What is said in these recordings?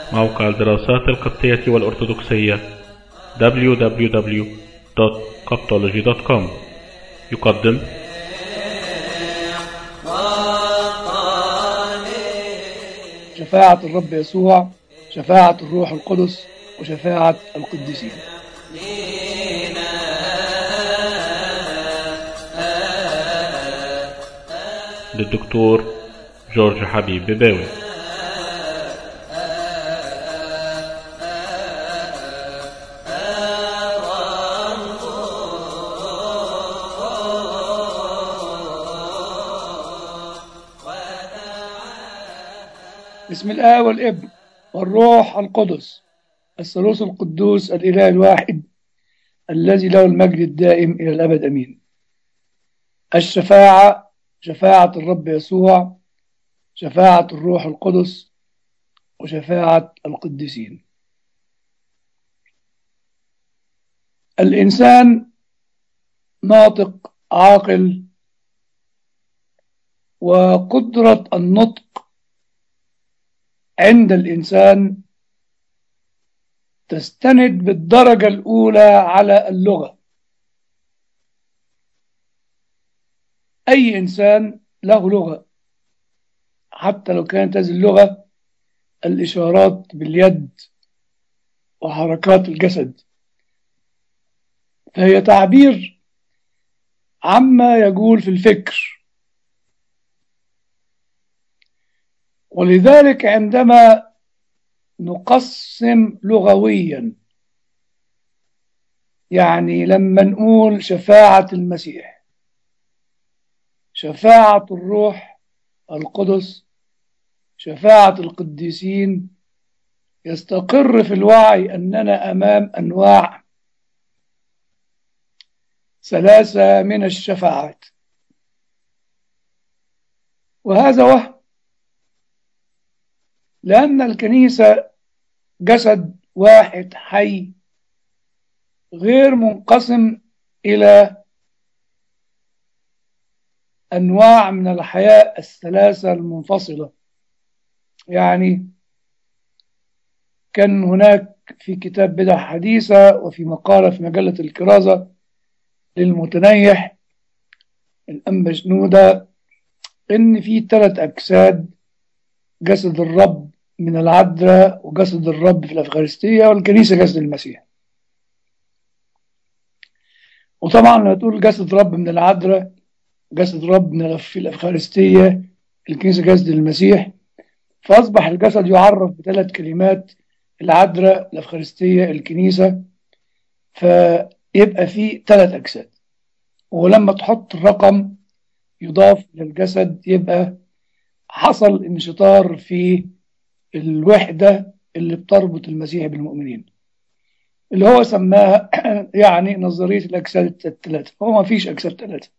موقع الدراسات القبطية والأرثوذكسية www.coptology.com يقدم شفاعة الرب يسوع شفاعة الروح القدس وشفاعة القديسين للدكتور جورج حبيب بباوي بسم الآب والابن والروح القدس الثالوث القدوس الإله الواحد الذي له المجد الدائم إلى الأبد أمين الشفاعة شفاعة الرب يسوع شفاعة الروح القدس وشفاعة القديسين الإنسان ناطق عاقل وقدرة النطق عند الإنسان تستند بالدرجة الأولى على اللغة أي إنسان له لغة حتى لو كانت هذه اللغة الإشارات باليد وحركات الجسد فهي تعبير عما يجول في الفكر ولذلك عندما نقسم لغويا يعني لما نقول شفاعة المسيح شفاعة الروح القدس شفاعة القديسين يستقر في الوعي أننا أمام أنواع ثلاثة من الشفاعات وهذا وهم لأن الكنيسة جسد واحد حي غير منقسم إلى أنواع من الحياة الثلاثة المنفصلة يعني كان هناك في كتاب بدع حديثة وفي مقالة في مجلة الكرازة للمتنيح الأنبا شنودة إن في ثلاث أجساد جسد الرب من العذراء وجسد الرب في الأفغانستية والكنيسة جسد المسيح وطبعا لما تقول جسد رب من العذراء جسد رب من في الأفخارستية الكنيسة جسد المسيح فأصبح الجسد يعرف بثلاث كلمات العذراء الأفخارستية الكنيسة فيبقى فيه ثلاث أجساد ولما تحط الرقم يضاف للجسد يبقى حصل انشطار في الوحدة اللي بتربط المسيح بالمؤمنين اللي هو سماها يعني نظرية الأجساد الثلاثة هو ما فيش أجساد ثلاثة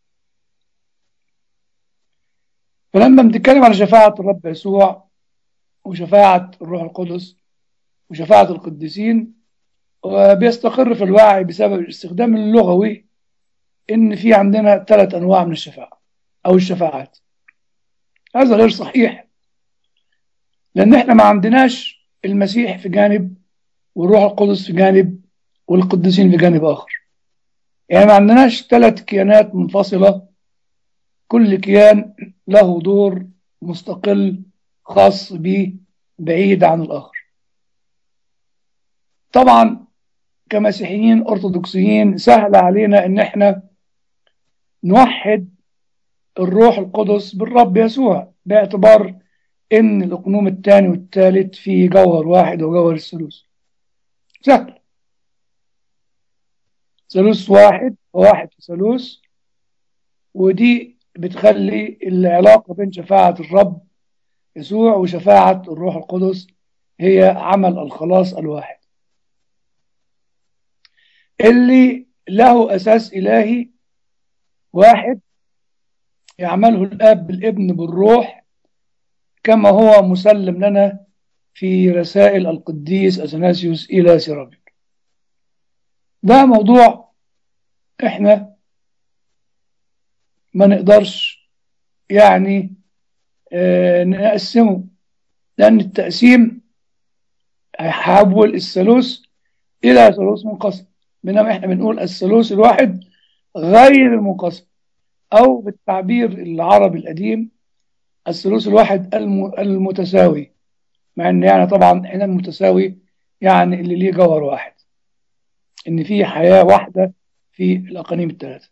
فلما بنتكلم على شفاعة الرب يسوع وشفاعة الروح القدس وشفاعة القديسين بيستقر في الوعي بسبب الاستخدام اللغوي إن في عندنا ثلاث أنواع من الشفاعة أو الشفاعات هذا غير صحيح لأن احنا ما عندناش المسيح في جانب والروح القدس في جانب والقديسين في جانب آخر يعني ما عندناش ثلاث كيانات منفصلة كل كيان له دور مستقل خاص به بعيد عن الآخر طبعا كمسيحيين أرثوذكسيين سهل علينا إن احنا نوحد الروح القدس بالرب يسوع باعتبار ان الاقنوم الثاني والثالث فيه جوهر واحد وجوهر الثالوث سهل ثالوث واحد وواحد في ثالوث ودي بتخلي العلاقة بين شفاعة الرب يسوع وشفاعة الروح القدس هي عمل الخلاص الواحد اللي له أساس إلهي واحد يعمله الآب بالابن بالروح كما هو مسلم لنا في رسائل القديس أثناسيوس إلى سيرابيك ده موضوع احنا ما نقدرش يعني آه نقسمه لأن التقسيم هيحول الثالوث إلى ثالوث منقسم بينما إحنا بنقول الثالوث الواحد غير المنقسم أو بالتعبير العربي القديم الثالوث الواحد الم- المتساوي مع إن يعني طبعا هنا المتساوي يعني اللي ليه جوهر واحد إن في حياة واحدة في الأقانيم الثلاثة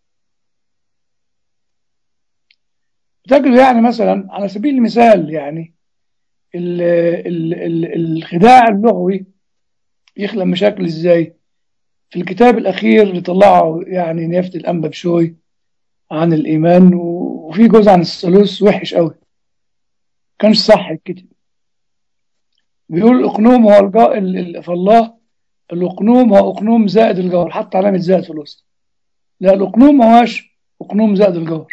تجد يعني مثلا على سبيل المثال يعني ال ال ال الخداع اللغوي يخلق مشاكل ازاي في الكتاب الأخير اللي طلعه يعني نيافة الأنبا بشوي عن الإيمان و- وفي جزء عن الثالوث وحش قوي كانش صح الكتاب بيقول الأقنوم هو الجا... ال- ال- فالله الأقنوم هو أقنوم زائد الجوهر حتى علامة زائد في الوسط لا الأقنوم ما هوش أقنوم زائد الجوهر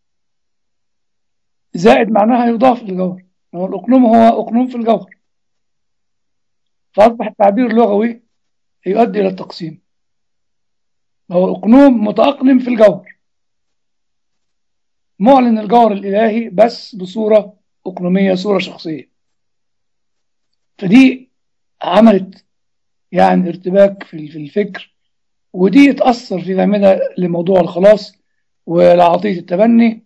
زائد معناها يضاف للجوهر هو الأقنوم هو أقنوم في الجوهر فأصبح التعبير اللغوي يؤدي إلى التقسيم هو الأقنوم متأقلم في الجوهر معلن الجوهر الإلهي بس بصورة أقنومية صورة شخصية فدي عملت يعني ارتباك في في الفكر ودي تأثر في فهمنا لموضوع الخلاص ولعطية التبني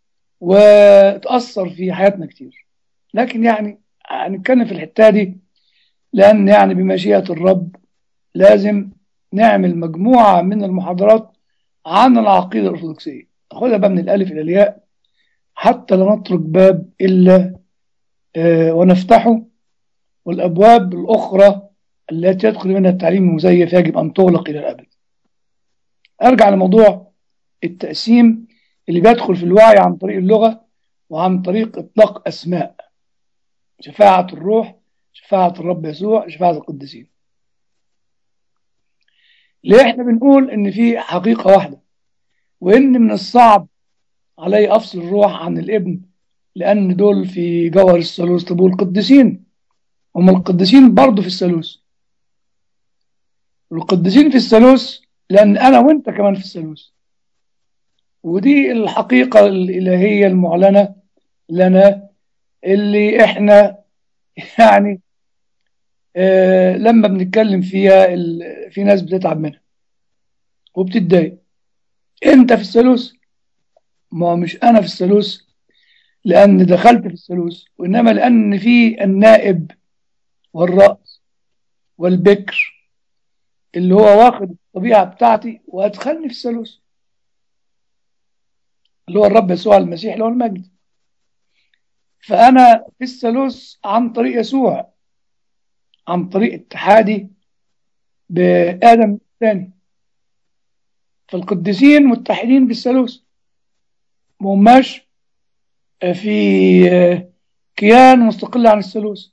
وتأثر في حياتنا كتير لكن يعني هنتكلم في الحتة دي لأن يعني بمشيئة الرب لازم نعمل مجموعة من المحاضرات عن العقيدة الأرثوذكسية ناخدها بقى من الألف إلى الياء حتى لا نترك باب إلا آه، ونفتحه والأبواب الأخرى التي يدخل منها التعليم المزيف يجب أن تغلق إلى الأبد أرجع لموضوع التقسيم اللي بيدخل في الوعي عن طريق اللغة وعن طريق إطلاق أسماء شفاعة الروح شفاعة الرب يسوع شفاعة القديسين ليه احنا بنقول ان في حقيقة واحدة وان من الصعب علي افصل الروح عن الابن لان دول في جوهر الثالوث طب والقديسين هم القديسين برضه في الثالوث والقديسين في الثالوث لان انا وانت كمان في الثالوث ودي الحقيقة الإلهية المعلنة لنا اللي احنا يعني آه لما بنتكلم فيها ال- في ناس بتتعب منها وبتتضايق انت في الثالوث ما هو مش انا في الثالوث لان دخلت في الثالوث وانما لان في النائب والرأس والبكر اللي هو واخد الطبيعة بتاعتي وادخلني في الثالوث اللي هو الرب يسوع المسيح اللي هو المجد فأنا في الثالوث عن طريق يسوع عن طريق اتحادي بآدم الثاني فالقديسين متحدين بالثالوث ما هماش في كيان مستقل عن الثالوث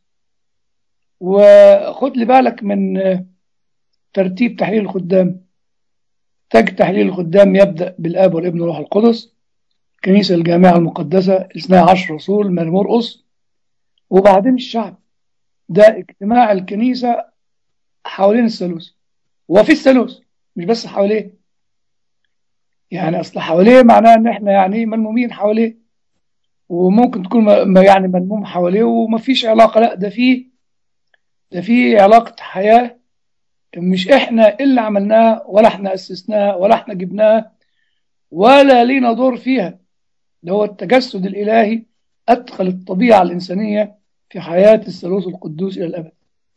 وخد لي بالك من ترتيب تحليل الخدام تاج تحليل الخدام يبدأ بالآب والابن والروح القدس الكنيسة الجامعة المقدسة الاثنى عشر رسول من مرقص وبعدين الشعب ده اجتماع الكنيسة حوالين الثالوث وفي الثالوث مش بس حواليه يعني اصل حواليه معناه ان احنا يعني ملمومين حواليه وممكن تكون م- يعني ملموم حواليه ومفيش علاقة لا ده فيه ده فيه علاقة حياة مش احنا اللي عملناها ولا احنا اسسناها ولا احنا جبناها ولا لينا دور فيها ده هو التجسد الإلهي أدخل الطبيعة الإنسانية في حياة الثالوث القدوس إلى الأبد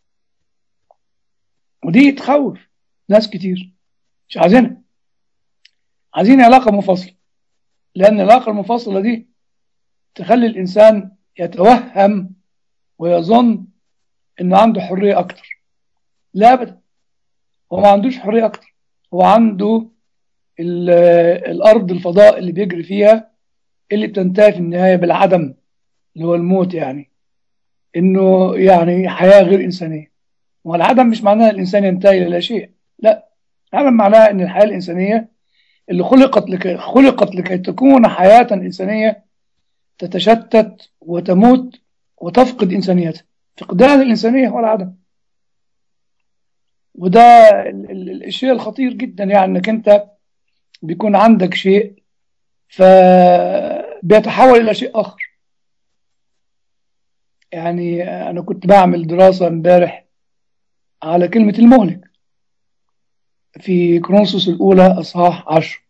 ودي تخوف ناس كتير مش عايزينها عايزين علاقة منفصلة لأن العلاقة المنفصلة دي تخلي الإنسان يتوهم ويظن إنه عنده حرية أكتر لا أبدا هو ما عندوش حرية أكتر هو عنده ال- الأرض الفضاء اللي بيجري فيها اللي بتنتهي في النهاية بالعدم اللي هو الموت يعني إنه يعني حياة غير إنسانية والعدم مش معناه الإنسان ينتهي إلى لا شيء لا العدم معناه إن الحياة الإنسانية اللي خلقت لكي خلقت لكي تكون حياة إنسانية تتشتت وتموت وتفقد إنسانيتها فقدان الإنسانية هو العدم وده ال- ال- ال- الشيء الخطير جدا يعني انك انت بيكون عندك شيء فبيتحول الى شيء اخر يعني انا كنت بعمل دراسة امبارح على كلمة المهلك في كرونسوس الأولى أصحاح عشر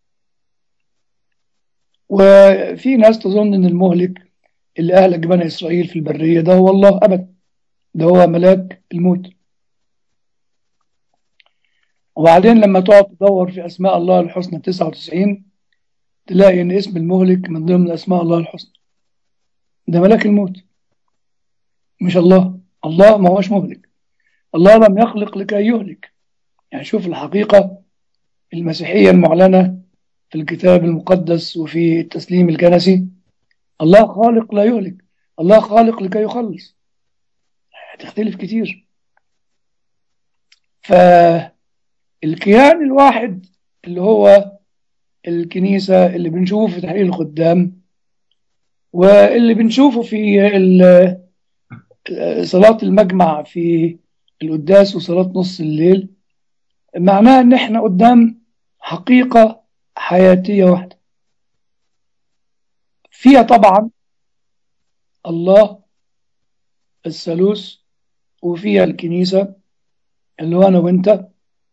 وفي ناس تظن أن المهلك اللي أهلك بني إسرائيل في البرية ده هو الله أبدا ده هو ملاك الموت وبعدين لما تقعد تدور في أسماء الله الحسنى 99 تلاقي أن اسم المهلك من ضمن أسماء الله الحسنى ده ملاك الموت مش الله الله ما هوش مهلك الله لم يخلق لكي يهلك يعني شوف الحقيقة المسيحية المعلنة في الكتاب المقدس وفي التسليم الكنسي الله خالق لا يهلك الله خالق لكي يخلص هتختلف كتير فالكيان الواحد اللي هو الكنيسة اللي بنشوفه في تحليل الخدام واللي بنشوفه في صلاة المجمع في القداس وصلاة نص الليل معناه ان احنا قدام حقيقة حياتية واحدة فيها طبعا الله الثالوث وفيها الكنيسة اللي هو أنا وأنت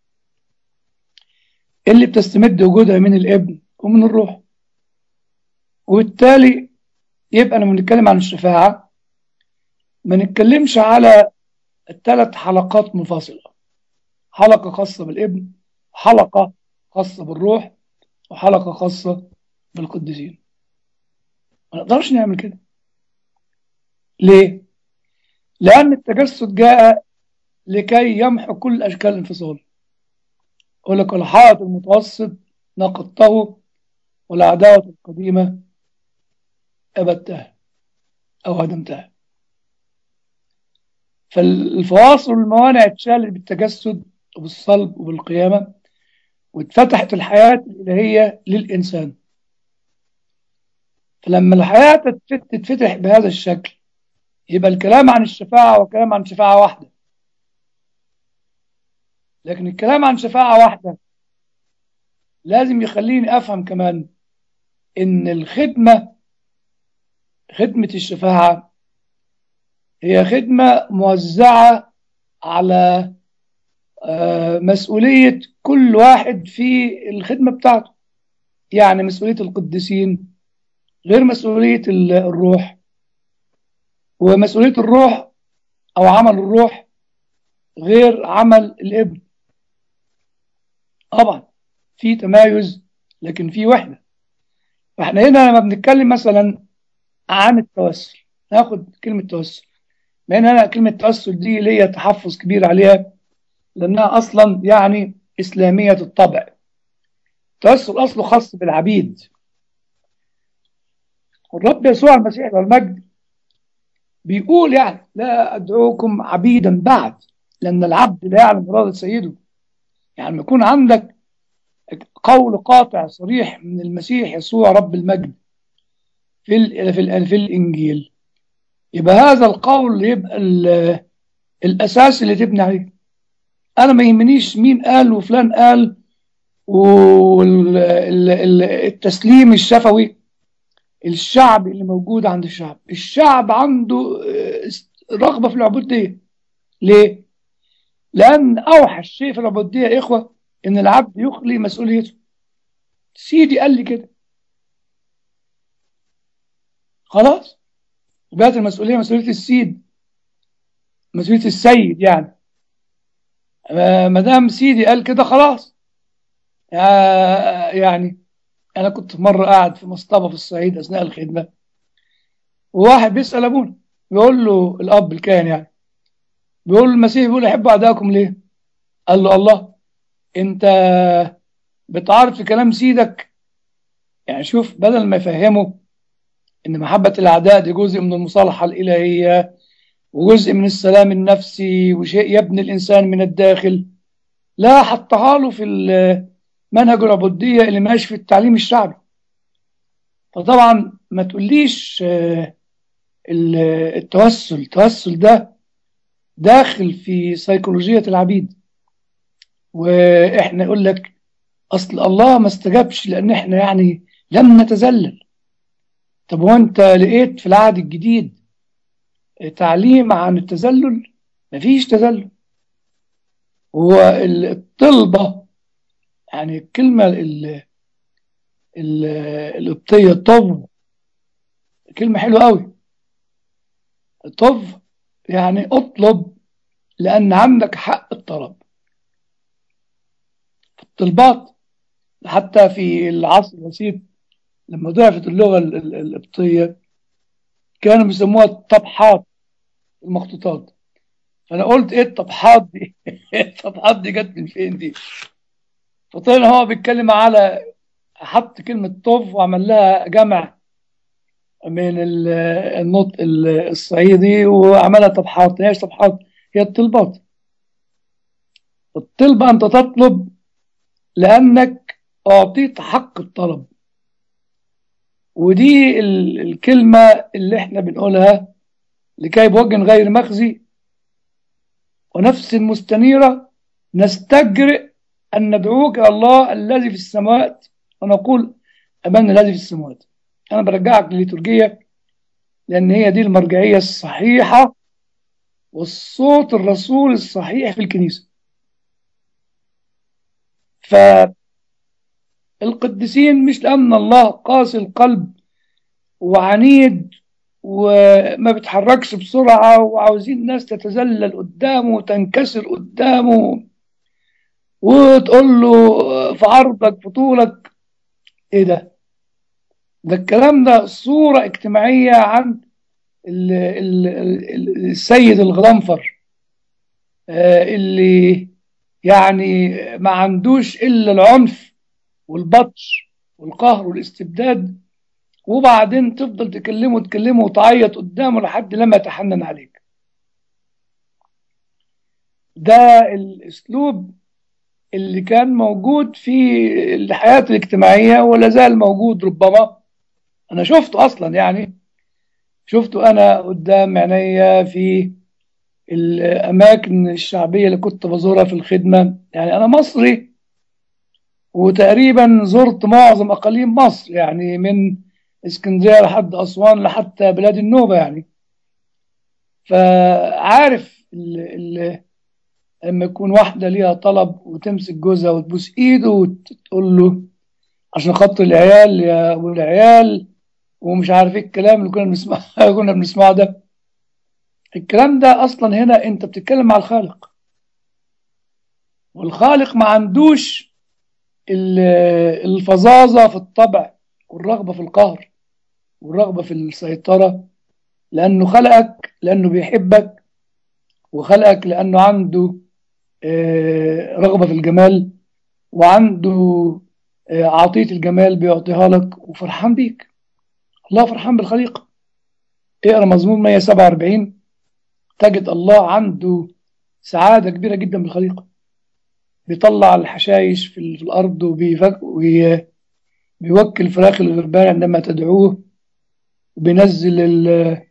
اللي بتستمد وجودها من الابن ومن الروح وبالتالي يبقى لما نتكلم عن الشفاعة ما نتكلمش على الثلاث حلقات منفصلة حلقة خاصة بالابن حلقة خاصة بالروح وحلقة خاصة بالقديسين ما نقدرش نعمل كده ليه؟ لأن التجسد جاء لكي يمحو كل أشكال الانفصال يقول لك الحائط المتوسط نقضته والعداوة القديمة أبدتها أو هدمتها فالفواصل والموانع اتشالت بالتجسد وبالصلب وبالقيامة واتفتحت الحياة الإلهية للإنسان فلما الحياة تتفتح بهذا الشكل يبقى الكلام عن الشفاعة وكلام عن شفاعة واحدة لكن الكلام عن شفاعة واحدة لازم يخليني أفهم كمان إن الخدمة خدمة الشفاعة هي خدمة موزعة على مسؤولية كل واحد في الخدمة بتاعته يعني مسؤولية القديسين غير مسؤولية الروح ومسؤولية الروح أو عمل الروح غير عمل الابن طبعا في تمايز لكن في وحدة فاحنا هنا لما بنتكلم مثلا عن التوسل ناخد كلمة توسل لأن أنا كلمة توسل دي ليا تحفظ كبير عليها لأنها أصلا يعني إسلامية الطبع التوسل أصله خاص بالعبيد والرب يسوع المسيح والمجد بيقول يعني لا أدعوكم عبيدا بعد لأن العبد لا يعلم إرادة سيده يعني لما يكون عندك قول قاطع صريح من المسيح يسوع رب المجد في ال في, ال في الإنجيل يبقى هذا القول يبقى الأساس اللي تبني عليه أنا ما يهمنيش مين قال وفلان قال والتسليم الشفوي الشعب اللي موجود عند الشعب الشعب عنده رغبة في العبودية ليه؟ لأن أوحش شيء في العبودية يا إخوة إن العبد يخلي مسؤوليته سيدي قال لي كده خلاص بقت المسؤولية مسؤولية السيد مسؤولية السيد يعني ما دام سيدي قال كده خلاص يعني أنا كنت مرة قاعد في مصطبة في الصعيد أثناء الخدمة وواحد بيسأل أبونا بيقول له الأب الكاهن يعني بيقول المسيح بيقول أحبوا أعدائكم ليه؟ قال له الله أنت بتعارض في كلام سيدك يعني شوف بدل ما يفهمه إن محبة الأعداء دي جزء من المصالحة الإلهية وجزء من السلام النفسي وشيء يبني الإنسان من الداخل لا حطها له في منهج العبودية اللي ماشي في التعليم الشعبي فطبعا ما تقوليش التوسل التوسل ده داخل في سيكولوجية العبيد واحنا نقول لك اصل الله ما استجابش لان احنا يعني لم نتذلل طب وانت لقيت في العهد الجديد تعليم عن التذلل مفيش تذلل والطلبة يعني الكلمة ال- ال- القبطية طب كلمة حلوة قوي طب يعني اطلب لأن عندك حق الطلب الطلبات حتى في العصر الوسيط لما ضعفت اللغة ال- ال- القبطية كانوا بيسموها الطبحات المخطوطات فأنا قلت إيه الطبحات دي؟ الطبحات دي جت من فين دي؟ فطلع هو بيتكلم على حط كلمة طف وعمل لها جمع من ال- النطق ال- الصعيدي وعملها طبحات هي طبحات هي الطلبات الطلبة أنت تطلب لأنك أعطيت حق الطلب ودي ال- الكلمة اللي احنا بنقولها لكي بوجه غير مخزي ونفس مستنيرة نستجرئ أن ندعوك يا الله الذي في السماوات ونقول أمنا الذي في السماوات أنا برجعك لليتورجية لأن هي دي المرجعية الصحيحة والصوت الرسول الصحيح في الكنيسة فالقديسين مش لأن الله قاسي القلب وعنيد وما بيتحركش بسرعة وعاوزين الناس تتذلل قدامه وتنكسر قدامه وتقول له في عرضك في طولك ايه ده ده الكلام ده صورة اجتماعية عن ال ال ال السيد الغضنفر آه، اللي يعني ما عندوش إلا العنف والبطش والقهر والاستبداد وبعدين تفضل تكلمه تكلمه وتعيط قدامه لحد لما يتحنن عليك ده الأسلوب اللي كان موجود في الحياة الاجتماعية ولا زال موجود ربما أنا شفته أصلا يعني شفته أنا قدام عينيا في الأماكن الشعبية اللي كنت بزورها في الخدمة يعني أنا مصري وتقريبا زرت معظم أقاليم مصر يعني من اسكندرية لحد أسوان لحتى بلاد النوبة يعني فعارف ال ال لما يكون واحدة ليها طلب وتمسك جوزها وتبوس إيده وتقول له عشان خاطر العيال يا أبو العيال ومش عارف ايه الكلام اللي كنا بنسمعه كنا بنسمعه ده الكلام ده اصلا هنا انت بتتكلم مع الخالق والخالق ما عندوش ال- الفظاظة في الطبع والرغبة في القهر والرغبة في السيطرة لأنه خلقك لأنه بيحبك وخلقك لأنه عنده آه، رغبة في الجمال وعنده آه، عطية الجمال بيعطيها لك وفرحان بيك الله فرحان بالخليقة اقرا مزمور 147 تجد الله عنده سعادة كبيرة جدا بالخليقة بيطلع الحشايش في ال- في الأرض وبيفك وبي- بيوكل الفراخ الغربان عندما تدعوه وبينزل ال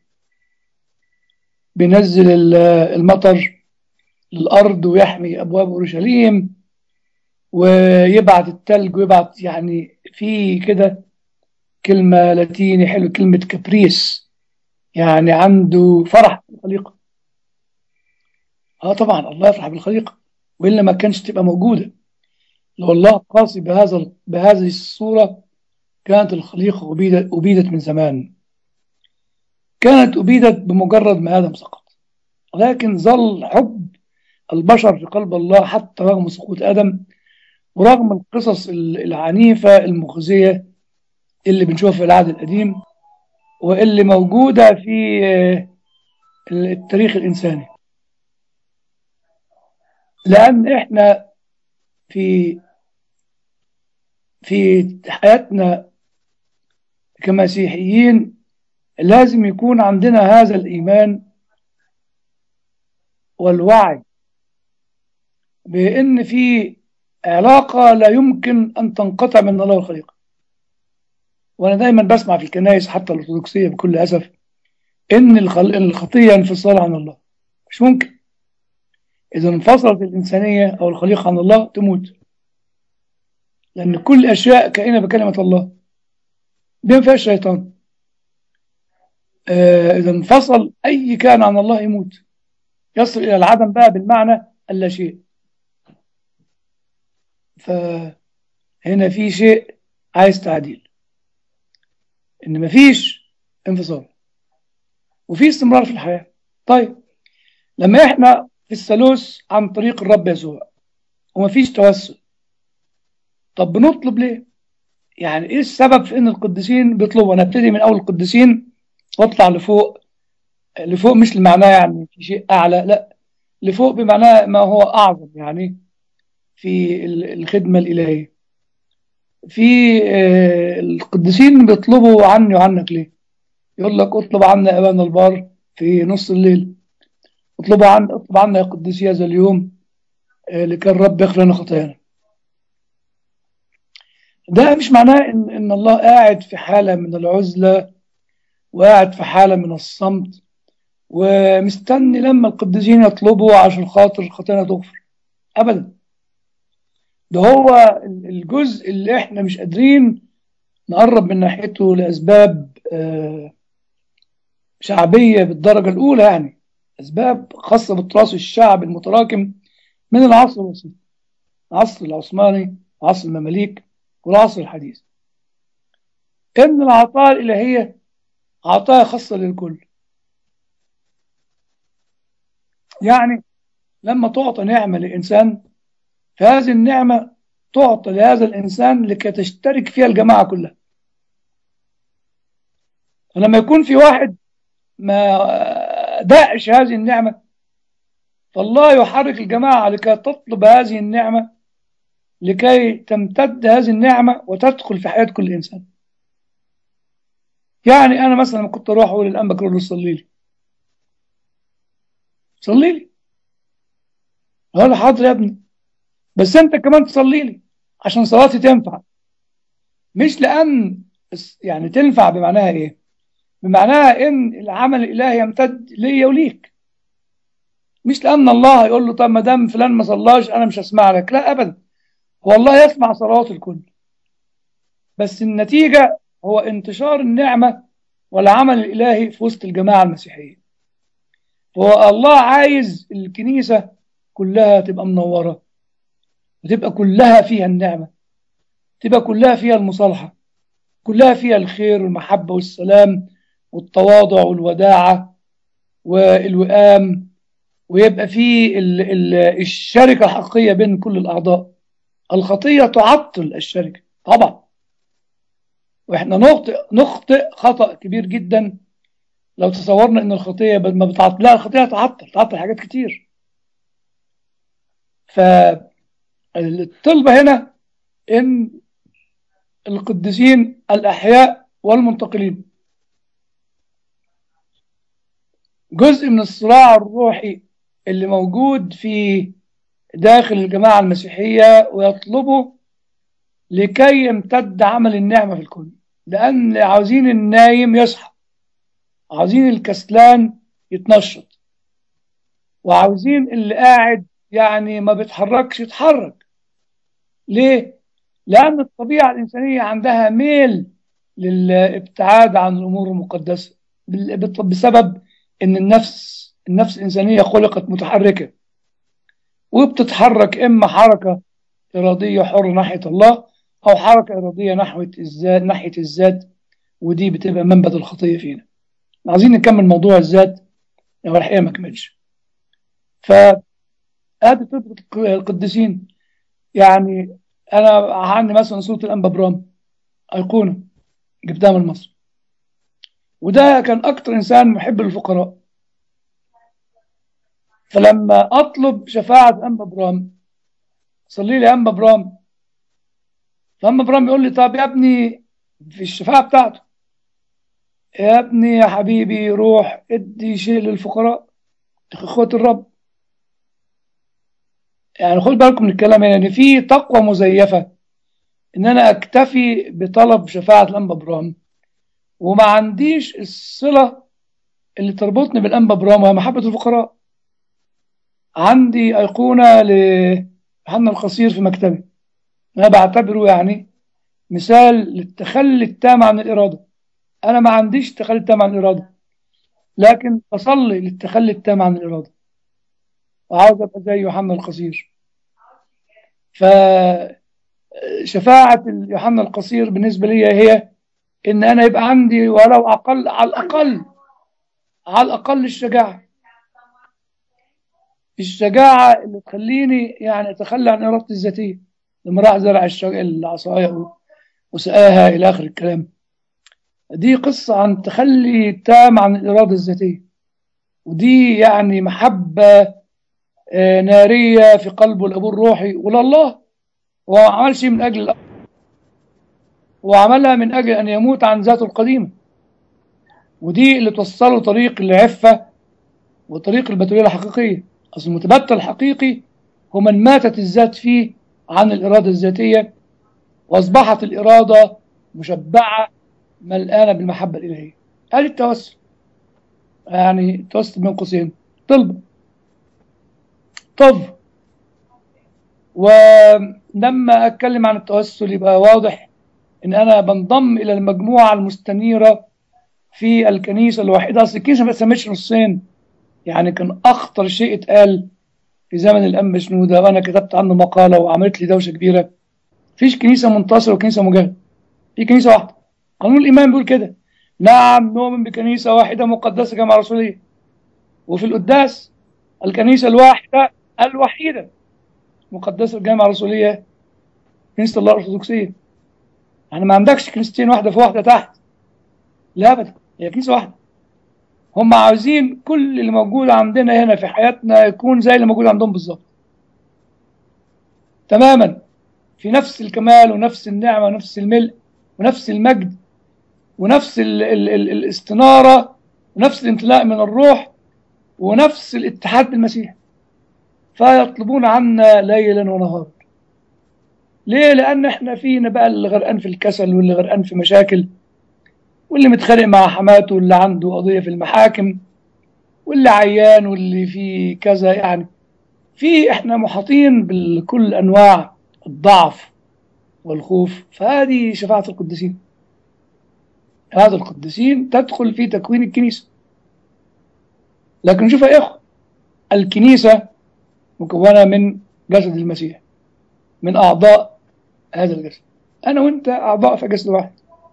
بينزل ال- المطر للأرض ويحمي أبواب أورشليم ويبعت التلج ويبعت يعني في كده كلمة لاتيني حلو كلمة كابريس يعني عنده فرح بالخليقة اه طبعا الله يفرح بالخليقة وإلا ما كانش تبقى موجودة لو الله قاسي بهذا بهذه الصورة كانت الخليقة أبيدت, أبيدت من زمان كانت أبيدت بمجرد ما آدم سقط لكن ظل حب البشر في قلب الله حتى رغم سقوط آدم ورغم القصص العنيفة المخزية اللي بنشوفها في العهد القديم واللي موجودة في التاريخ الإنساني لأن إحنا في في حياتنا كمسيحيين لازم يكون عندنا هذا الإيمان والوعي بأن في علاقة لا يمكن أن تنقطع من الله والخليقة وأنا دايما بسمع في الكنائس حتى الأرثوذكسية بكل أسف إن الخطية انفصال عن الله مش ممكن إذا انفصلت الإنسانية أو الخليقة عن الله تموت لأن كل أشياء كائنة بكلمة الله بما فيها الشيطان آه إذا انفصل أي كائن عن الله يموت يصل إلى العدم بقى بالمعنى اللا شيء فهنا في شيء عايز تعديل ان مفيش انفصال وفي استمرار في الحياة طيب لما احنا في الثالوث عن طريق الرب يسوع ومفيش توسل طب بنطلب ليه يعني ايه السبب في ان القديسين بيطلبوا انا ابتدي من اول القديسين واطلع لفوق لفوق مش لمعناه يعني في شيء اعلى لا لفوق بمعناه ما هو اعظم يعني في الخدمة الإلهية في القديسين بيطلبوا عني وعنك ليه يقول لك اطلب عنا أبانا البار في نص الليل اطلب عنا اطلب عنا يا قديسي هذا اليوم لكي الرب يغفر لنا خطايانا ده مش معناه إن, إن الله قاعد في حالة من العزلة وقاعد في حالة من الصمت ومستني لما القديسين يطلبوا عشان خاطر خطايانا تغفر أبدا ده هو الجزء اللي احنا مش قادرين نقرب من ناحيته لأسباب شعبية بالدرجة الأولى يعني أسباب خاصة بالتراث الشعبي المتراكم من العصر الوسيط العصر العثماني عصر المماليك والعصر الحديث إن العطاء الإلهية عطايا خاصة للكل يعني لما تعطى نعمة لإنسان فهذه النعمة تعطى لهذا الإنسان لكي تشترك فيها الجماعة كلها فلما يكون في واحد ما داعش هذه النعمة فالله يحرك الجماعة لكي تطلب هذه النعمة لكي تمتد هذه النعمة وتدخل في حياة كل إنسان يعني أنا مثلا لما كنت أروح أقول للأنبا كرولوس صلي لي صلي لي قال حاضر يا ابني بس أنت كمان تصلي لي عشان صلاتي تنفع مش لأن يعني تنفع بمعناها إيه بمعناها إن العمل الإلهي يمتد ليا وليك مش لأن الله يقول له طب ما دام فلان ما صلاش أنا مش هسمع لك لا أبدا هو الله يسمع صلوات الكل بس النتيجة هو انتشار النعمة والعمل الإلهي في وسط الجماعة المسيحية هو الله عايز الكنيسة كلها تبقى منورة وتبقى كلها فيها النعمة تبقى كلها فيها المصالحة كلها فيها الخير والمحبة والسلام والتواضع والوداعة والوئام ويبقى فيه الشركة الحقيقية بين كل الأعضاء الخطية تعطل الشركة طبعا واحنا نخطئ نخطئ خطأ كبير جدا لو تصورنا ان الخطية ما بتعطل لا الخطية تعطل تعطل حاجات كتير فالطلبة هنا ان القديسين الأحياء والمنتقلين جزء من الصراع الروحي اللي موجود في داخل الجماعة المسيحية ويطلبوا لكي يمتد عمل النعمة في الكل لأن عاوزين النايم يصحى عاوزين الكسلان يتنشط وعاوزين اللي قاعد يعني ما بيتحركش يتحرك ليه؟ لأن الطبيعة الإنسانية عندها ميل للابتعاد عن الأمور المقدسة بسبب إن النفس النفس الإنسانية خلقت متحركة وبتتحرك إما حركة إرادية حرة ناحية الله أو حركة إرادية نحو الذات ناحية الذات ودي بتبقى منبت الخطية فينا عايزين نكمل موضوع الذات لو الحقيقة ما كملش فهذه طب القديسين يعني أنا عندي مثلا صورة الأنبا برام أيقونة جبتها من مصر وده كان أكتر إنسان محب للفقراء فلما أطلب شفاعة أنبا برام صلي لي أنبا برام فأنبا برام يقول لي طب يا ابني في الشفاعة بتاعته يا ابني يا حبيبي روح ادي شيء للفقراء اخوة الرب يعني خد بالكم من الكلام يعني في تقوى مزيفة ان انا اكتفي بطلب شفاعة الانبا برام وما عنديش الصلة اللي تربطني بالانبا برام وهي محبة الفقراء عندي ايقونة ليوحنا القصير في مكتبي انا بعتبره يعني مثال للتخلي التام عن الارادة انا ما عنديش تخلي التام عن الارادة لكن بصلي للتخلي التام عن الارادة وعاوز ابقى زي يوحنا القصير ف شفاعة يوحنا القصير بالنسبة لي هي إن أنا يبقى عندي ولو أقل على الأقل على الأقل الشجاعة الشجاعة اللي تخليني يعني أتخلى عن إرادتي الذاتية لما راح زرع الشج... العصاية وسقاها إلى آخر الكلام دي قصة عن تخلي تام عن الإرادة الذاتية ودي يعني محبة آه، نارية في قلبه الأبو الروحي ولله هو ما عملش من أجل الأب هو عملها من أجل أن يموت عن ذاته القديمة ودي اللي توصله طريق العفة وطريق البتولية الحقيقية أصل المتبتل الحقيقي هو من ماتت الذات فيه عن الإرادة الذاتية وأصبحت الإرادة مشبعة ملآنة بالمحبة الإلهية هذه التوسل يعني التوسل بين قوسين طلب طب ولما أتكلم عن التوسل يبقى واضح إن أنا بنضم إلى المجموعة المستنيرة في الكنيسة الواحدة أصل الكنيسة ما اتسمتش نصين يعني كان أخطر شيء اتقال في زمن الأنبا شنودة وأنا كتبت عنه مقالة وعملت لي دوشة كبيرة فيش كنيسة منتصرة وكنيسة مجاهدة في كنيسة واحدة قانون الإيمان بيقول كده نعم نؤمن بكنيسة واحدة مقدسة جماعة رسولية وفي القداس الكنيسة الواحدة الوحيدة مقدسة الجامعة الرسولية كنيسة الله الأرثوذكسية يعني ما عندكش كنيستين واحدة في واحدة تحت لا أبدا هي كنيسة واحدة هم عاوزين كل اللي موجود عندنا هنا في حياتنا يكون زي اللي موجود عندهم بالظبط تماما في نفس الكمال ونفس النعمة ونفس الملء ونفس المجد ونفس ال ال ال الاستنارة ونفس الامتلاء من الروح ونفس الاتحاد بالمسيح فيطلبون عنا ليلا ونهارا ليه لان احنا فينا بقى اللي غرقان في الكسل واللي غرقان في مشاكل واللي متخانق مع حماته واللي عنده قضيه في المحاكم واللي عيان واللي في كذا يعني في احنا محاطين بكل انواع الضعف والخوف فهذه شفاعه القديسين هذا القديسين تدخل في تكوين الكنيسه لكن شوف يا اخوه الكنيسه مكونه من جسد المسيح من اعضاء هذا الجسد انا وانت اعضاء في جسد واحد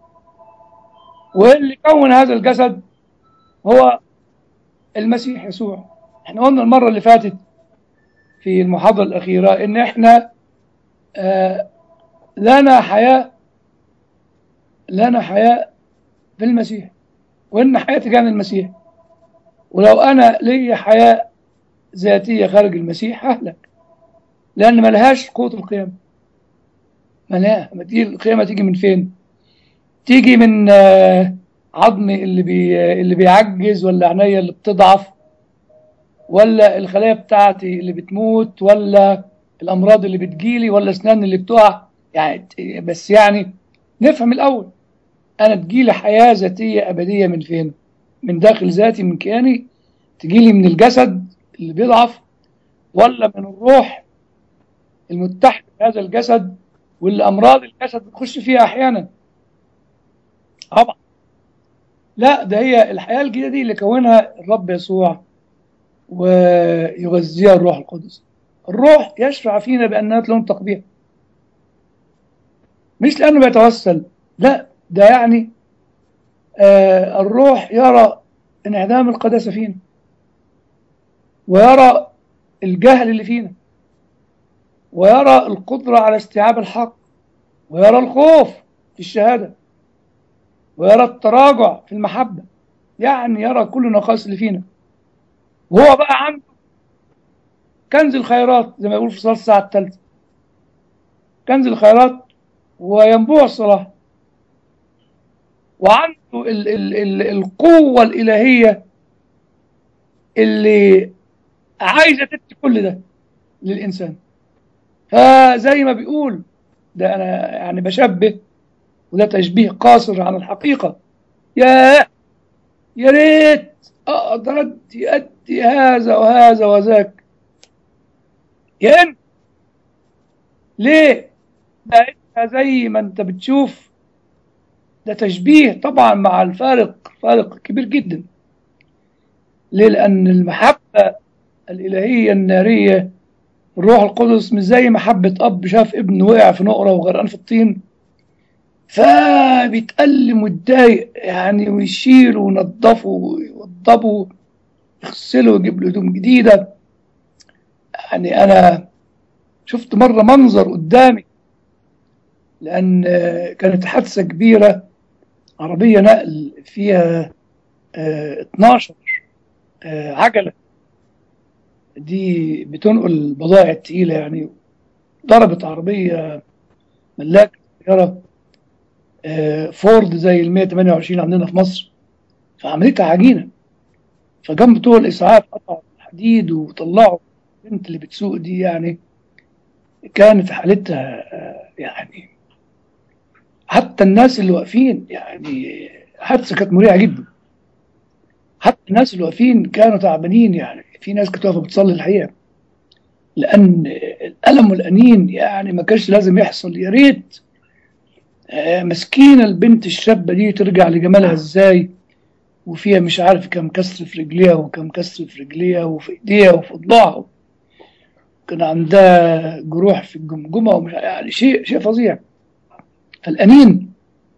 واللي كون هذا الجسد هو المسيح يسوع احنا قلنا المره اللي فاتت في المحاضره الاخيره ان احنا آه لنا حياه لنا حياه في المسيح وان حياتي كان المسيح ولو انا لي حياه ذاتيه خارج المسيح ههلك لان ملهاش قوه القيامه ملها ما تيجي القيامه تيجي من فين تيجي من آه عظم اللي بي اللي بيعجز ولا عينيا اللي بتضعف ولا الخلايا بتاعتي اللي بتموت ولا الامراض اللي بتجيلي ولا اسنان اللي بتقع يعني بس يعني نفهم الاول انا تجيلي حياه ذاتيه ابديه من فين من داخل ذاتي من كياني تجيلي من الجسد اللي بيضعف ولا من الروح المتحد بهذا الجسد واللي امراض الجسد بتخش فيها احيانا طبعا لا ده هي الحياه الجديده دي اللي كونها الرب يسوع ويغذيها الروح القدس الروح يشفع فينا بأننا لهم تقبيح مش لأنه بيتوسل لا ده يعني آه الروح يرى انعدام القداسة فينا ويرى الجهل اللي فينا ويرى القدرة على استيعاب الحق ويرى الخوف في الشهادة ويرى التراجع في المحبة يعني يرى كل نقائص اللي فينا وهو بقى عنده كنز الخيرات زي ما يقول في صلاة الساعة الثالثة كنز الخيرات وينبوع الصلاح وعنده ال ال ال القوة الإلهية اللي عايزة تدي كل ده للإنسان فزي ما بيقول ده أنا يعني بشبه وده تشبيه قاصر عن الحقيقة يا يا ريت أقدر أدي أدي هذا وهذا وذاك يا إما ليه؟ ده أنت زي ما أنت بتشوف ده تشبيه طبعا مع الفارق فارق كبير جدا ليه؟ لأن المحبة الإلهية النارية الروح القدس مش زي محبة أب شاف ابنه وقع في نقرة وغرقان في الطين فبيتألم ويتضايق يعني ويشيله وينضفه ويوضبه يغسله ويجيب له هدوم جديدة يعني أنا شفت مرة منظر قدامي لأن كانت حادثة كبيرة عربية نقل فيها اه 12 اه عجلة دي بتنقل البضائع التقيلة يعني ضربت عربية ملاك سيارة اه فورد زي ال 128 عندنا في مصر فعملتها عجينة فجنب بتوع الإسعاف قطعوا الحديد وطلعوا البنت اللي بتسوق دي يعني كانت حالتها يعني حتى الناس اللي واقفين يعني حادثة كانت مريعة جدا حتى الناس اللي واقفين كانوا تعبانين يعني في ناس كانت واقفة بتصلي الحقيقة لأن الألم والأنين يعني ما كانش لازم يحصل يا ريت مسكينة البنت الشابة دي ترجع لجمالها ازاي وفيها مش عارف كم كسر في رجليها وكم كسر في رجليها وفي ايديها وفي ضلوعها كان عندها جروح في الجمجمة ومش يعني شيء شيء فظيع فالأنين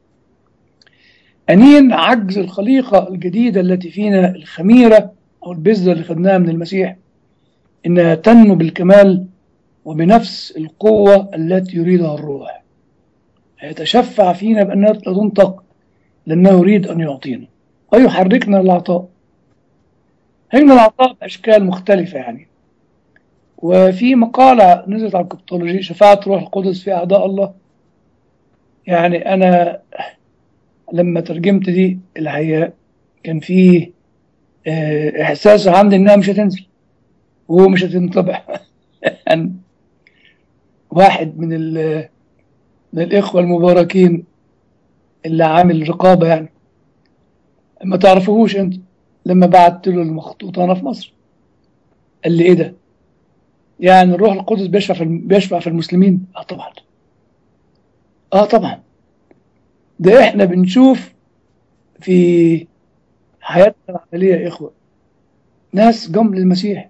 أنين عجز الخليقة الجديدة التي فينا الخميرة أو البذرة اللي خدناها من المسيح إنها تنمو بالكمال وبنفس القوة التي يريدها الروح يتشفع فينا بأنها لا تنطق لأنه يريد أن يعطينا ويحركنا للعطاء هنا العطاء بأشكال مختلفة يعني وفي مقالة نزلت على الكبتولوجي شفاعة روح القدس في أعداء الله يعني أنا لما ترجمت دي الحقيقة كان في إحساس عندي إنها مش هتنزل ومش هتنطبع يعني واحد من من الإخوة المباركين اللي عامل رقابة يعني ما تعرفوهوش أنت لما بعت له المخطوطة أنا في مصر قال لي إيه ده؟ يعني الروح القدس بيشفع في بيشفع في المسلمين؟ اه طبعا اه طبعا ده احنا بنشوف في حياتنا العملية يا إخوة ناس جم للمسيح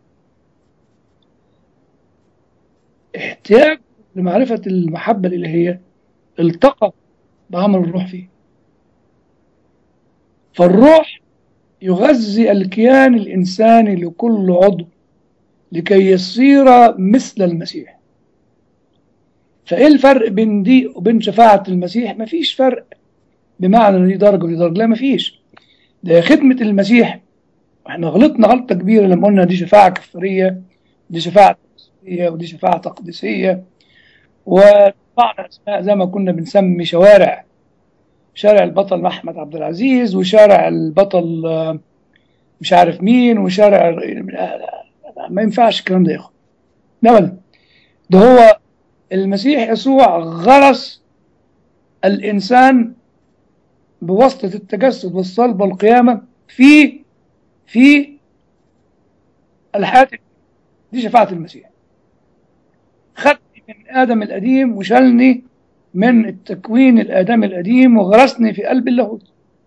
احتياج لمعرفة المحبة الإلهية التقى بعمل الروح فيه فالروح يغذي الكيان الإنساني لكل عضو لكي يصير مثل المسيح فإيه الفرق بين دي وبين شفاعة المسيح مفيش فرق بمعنى ان دي درجة ودي درجة لا مفيش ده خدمة المسيح احنا غلطنا غلطة كبيرة لما قلنا دي شفاعة كفرية دي شفاعة تقديسية ودي شفاعة تقديسية وطبعنا اسماء زي ما كنا بنسمي شوارع شارع البطل احمد عبد العزيز وشارع البطل مش عارف مين وشارع ما ينفعش الكلام ده يا اخو ابدا ده هو المسيح يسوع غرس الانسان بواسطه التجسد والصلب والقيامه في في الحياه دي شفاعه المسيح خدني من ادم القديم وشالني من التكوين الادمي القديم وغرسني في قلب اللاهوت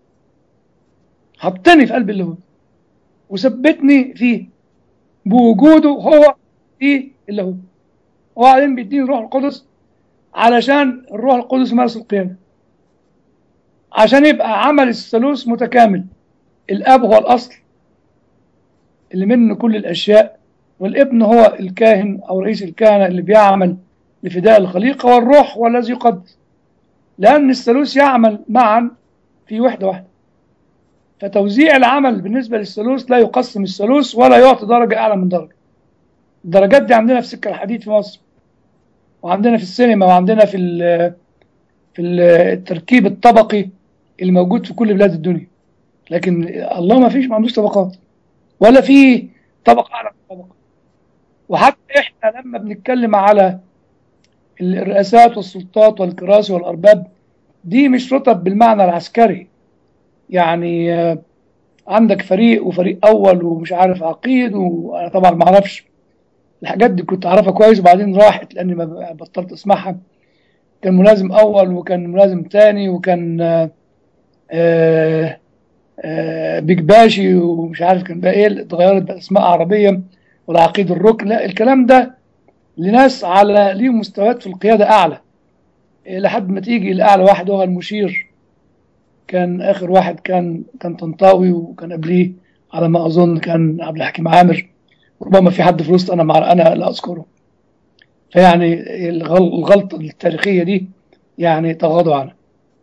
حطني في قلب اللاهوت وثبتني فيه بوجوده هو في اللاهوت وبعدين بيديني الروح القدس علشان الروح القدس يمارس القيادة عشان يبقى عمل الثالوث متكامل الاب هو الاصل اللي منه كل الاشياء والابن هو الكاهن او رئيس الكهنه اللي بيعمل لفداء الخليقه والروح هو الذي يقدس لان الثالوث يعمل معا في وحده واحده فتوزيع العمل بالنسبه للثالوث لا يقسم الثالوث ولا يعطي درجه اعلى من درجه الدرجات دي عندنا في سكه الحديد في مصر وعندنا في السينما وعندنا في في التركيب الطبقي اللي موجود في كل بلاد الدنيا لكن الله ما فيش ما عندوش طبقات ولا في طبقه اعلى من طبقه وحتى احنا لما بنتكلم على الرئاسات والسلطات والكراسي والارباب دي مش رتب بالمعنى العسكري يعني عندك فريق وفريق اول ومش عارف عقيد وانا طبعا ما اعرفش الحاجات دي كنت اعرفها كويس وبعدين راحت لاني ما بطلت اسمعها كان ملازم اول وكان ملازم تاني وكان آآ آآ بيج باشي ومش عارف كان بقى ايه اتغيرت بقى اسماء عربيه والعقيد الركن لا الكلام ده لناس على ليهم مستويات في القيادة أعلى لحد ما تيجي الأعلى واحد هو المشير كان آخر واحد كان كان طنطاوي وكان قبليه على ما أظن كان عبد الحكيم عامر ربما في حد في الوسط أنا مع أنا لا أذكره فيعني الغل- الغلطة التاريخية دي يعني تغاضوا عنها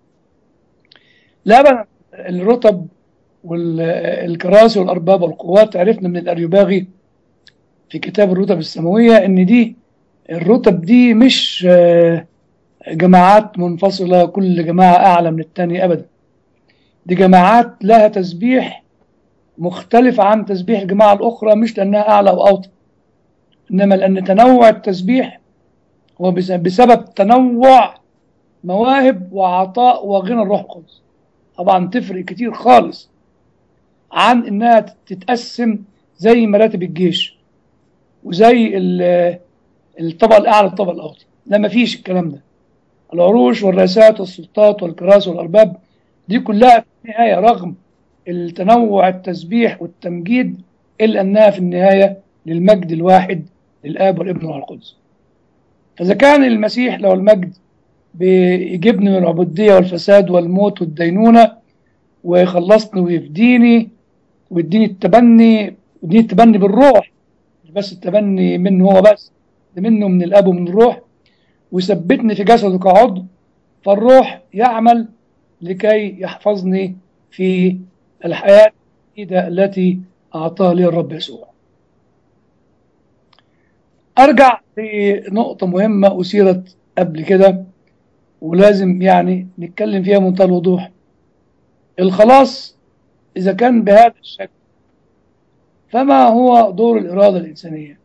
لا بقى الرتب والكراسي والأرباب والقوات عرفنا من الأريوباغي في كتاب الرتب السماوية إن دي الرتب دي مش آه، جماعات منفصلة كل جماعة أعلى من التانية أبدا دي جماعات لها تسبيح مختلف عن تسبيح الجماعة الأخرى مش لأنها أعلى أو أوطى إنما لأن تنوع التسبيح هو بس- بسبب تنوع مواهب وعطاء وغنى الروح القدس طبعا تفرق كتير خالص عن إنها تتقسم زي مراتب الجيش وزي ال- الطبقة الأعلى والطبقة الأوطى لا مفيش الكلام ده العروش والرئاسات والسلطات والكراسي والأرباب دي كلها في النهاية رغم التنوع التسبيح والتمجيد إلا أنها في النهاية للمجد الواحد للآب والابن والروح القدس فإذا كان المسيح له المجد بيجيبني من العبودية والفساد والموت والدينونة ويخلصني ويفديني ويديني التبني ويديني التبني بالروح مش بس التبني منه هو بس ده منه من الأب ومن الروح ويثبتني في جسده كعضو فالروح يعمل لكي يحفظني في الحياة الجديدة التي أعطاها لي الرب يسوع أرجع لنقطة مهمة أثيرت قبل كده ولازم يعني نتكلم فيها بمنتهى الوضوح الخلاص إذا كان بهذا الشكل فما هو دور الإرادة الإنسانية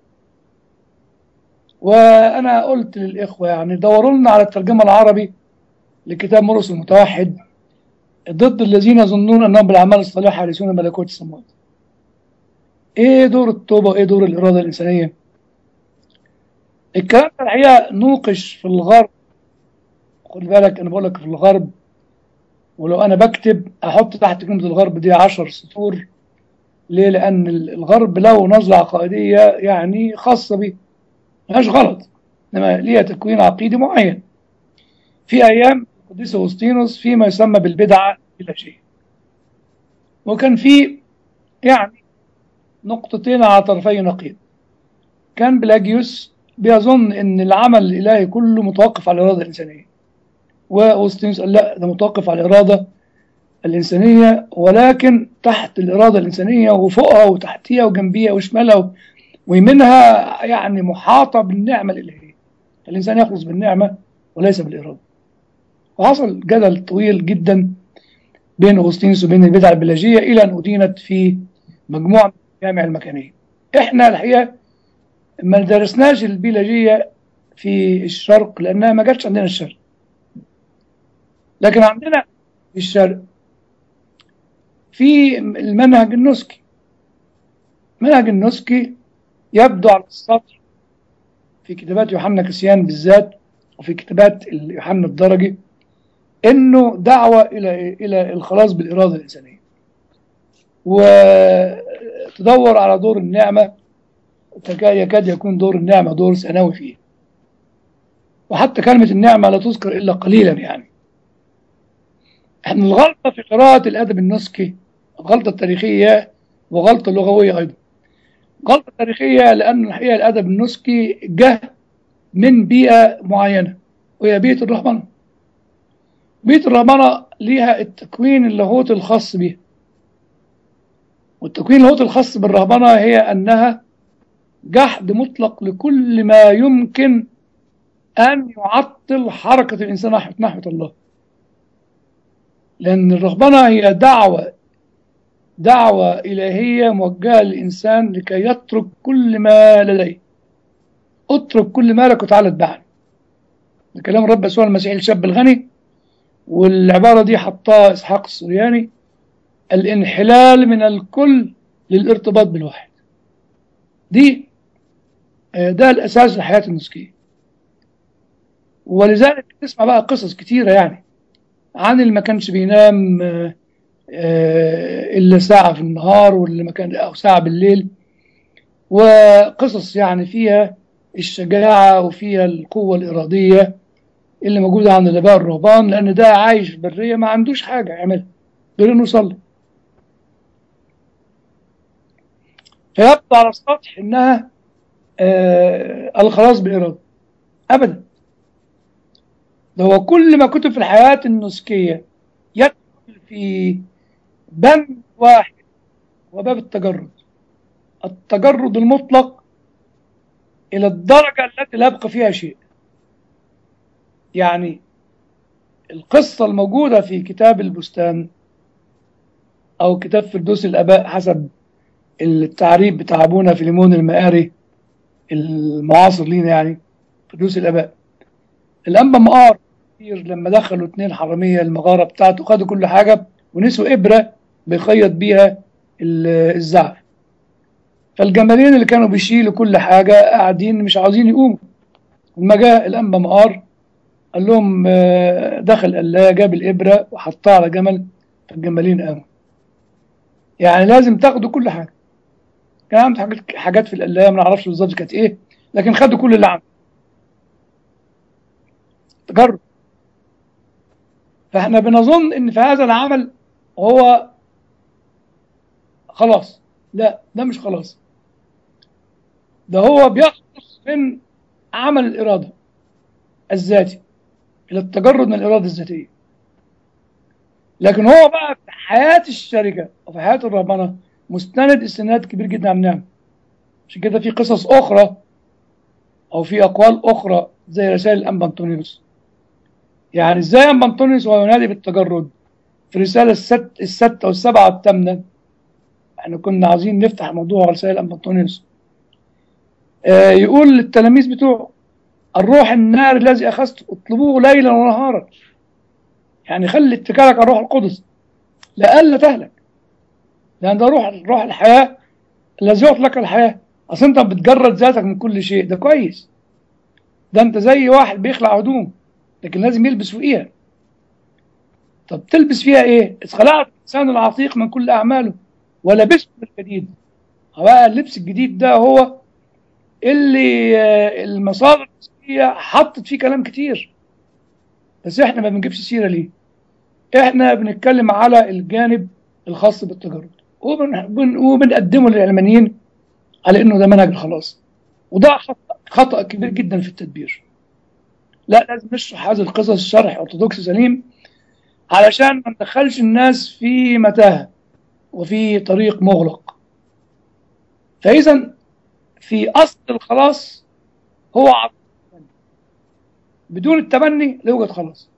وأنا قلت للإخوة يعني دوروا لنا على الترجمة العربي لكتاب مرقس المتوحد ضد الذين يظنون أنهم بالأعمال الصالحة يرثون ملكوت السماوات إيه دور التوبة وإيه دور الإرادة الإنسانية الكلام ده الحقيقة نوقش في الغرب خد بالك أنا بقول لك في الغرب ولو أنا بكتب أحط تحت كلمة الغرب دي عشر سطور ليه؟ لأن الغرب له نظرة عقائدية يعني خاصة بيه ملهاش غلط إنما ليها تكوين عقيدي معين في أيام القديس أغسطينوس فيما يسمى بالبدعة بلا شيء وكان في يعني نقطتين على طرفي نقيض كان بلاجيوس بيظن ان العمل الالهي كله متوقف على الاراده الانسانيه واوسطينوس قال لا ده متوقف على الاراده الانسانيه ولكن تحت الاراده الانسانيه وفوقها وتحتيها وجنبيها وشمالها ويمينها يعني محاطه بالنعمه الالهيه الانسان يخلص بالنعمه وليس بالاراده وحصل جدل طويل جدا بين اغسطينوس وبين البدع البلاجيه الى ان ادينت في مجموعه من الجامع المكانيه احنا الحقيقه ما درسناش البيولوجية في الشرق لأنها ما جاتش عندنا الشرق لكن عندنا في الشرق في المنهج النسكي المنهج النسكي يبدو على السطر في كتابات يوحنا كسيان بالذات وفي كتابات يوحنا الدرجي انه دعوة الى الى الخلاص بالاراده الانسانيه وتدور على دور النعمه يكاد يكون دور النعمة دور ثانوي فيه وحتى كلمة النعمة لا تذكر إلا قليلا يعني احنا الغلطة في قراءة الأدب النسكي غلطة تاريخية وغلطة لغوية أيضا غلطة تاريخية لأن الحقيقة الأدب النسكي جه من بيئة معينة وهي بيئة الرهبنة بيئة الرهبنة ليها التكوين اللاهوتي الخاص بها والتكوين اللاهوتي الخاص بالرهبنة هي أنها جحد مطلق لكل ما يمكن أن يعطل حركة الإنسان نحو نحو الله لأن الرهبنة هي دعوة دعوة إلهية موجهة للإنسان لكي يترك كل ما لديه اترك كل مالك وتعالى اتبعني ده كلام الرب يسوع المسيح الشاب الغني والعبارة دي حطها إسحاق السورياني الانحلال من الكل للارتباط بالواحد دي ده الأساس للحياة النسكية ولذلك تسمع بقى قصص كتيرة يعني عن اللي ما كانش بينام إلا ساعة في النهار واللي ما كان أو ساعة بالليل وقصص يعني فيها الشجاعة وفيها القوة الإرادية اللي موجودة عند الآباء الرهبان لأن ده عايش في البرية ما عندوش حاجة يعملها غير إنه يصلي فيبدو على السطح إنها آه الخلاص بإرادة أبدا ده هو كل ما كتب في الحياة النسكية يدخل في بند واحد وباب التجرد التجرد المطلق إلى الدرجة التي لا يبقى فيها شيء يعني القصة الموجودة في كتاب البستان أو كتاب فردوس الآباء حسب التعريف بتاع أبونا فيليمون المقاري المعاصر لينا يعني فردوس الآباء الأنبا مقار لما دخلوا اتنين حرامية المغارة بتاعته خدوا كل حاجة ونسوا إبرة بيخيط بيها الزعف فالجمالين اللي كانوا بيشيلوا كل حاجة قاعدين مش عاوزين يقوموا لما جاء الأنبا مقار قال لهم دخل الله جاب الإبرة وحطها على جمل فالجمالين قاموا يعني لازم تاخدوا كل حاجة كان عنده حاجات حاجات في القلاية ما نعرفش بالظبط كانت إيه لكن خدوا كل اللي عنده تجرب فاحنا بنظن ان في هذا العمل هو خلاص لا ده مش خلاص ده هو بيخلص من عمل الإرادة الذاتي إلى التجرد من الإرادة الذاتية لكن هو بقى في حياة الشركة وفي حياة الرهبنة مستند استناد كبير جدا عن النعم عشان كده في قصص أخرى أو في أقوال أخرى زي رسائل الأنبا أنطونيوس يعني ازاي أنبا أنطونيوس وهو ينادي بالتجرد في الرسالة الست الستة والسبعة والثامنة احنا كنا عايزين نفتح موضوع رسائل أنبا أنطونيوس آه يقول للتلاميذ بتوعه الروح النار الذي أخذته اطلبوه ليلا ونهارا يعني خلي اتكالك على الروح القدس لألا تهلك لأن ده روح روح الحياة الذي يعطي لك الحياة أصل أنت بتجرد ذاتك من كل شيء ده كويس ده أنت زي واحد بيخلع هدوم لكن لازم يلبس فوقيها طب تلبس فيها إيه؟ اتخلعت الإنسان العتيق من كل أعماله ولبسته بالجديد بقى اللبس الجديد ده هو اللي المصادر التسويقية حطت فيه كلام كتير بس احنا ما بنجيبش سيرة ليه احنا بنتكلم على الجانب الخاص بالتجرد وبن وبنقدمه للعلمانيين على انه ده منهج الخلاص وده خطأ, خطأ كبير جدا في التدبير لا لازم نشرح هذه القصص شرح ارثوذكسي سليم علشان ما ندخلش الناس في متاهه وفي طريق مغلق فاذا في اصل الخلاص هو عطية بدون التبني لا يوجد خلاص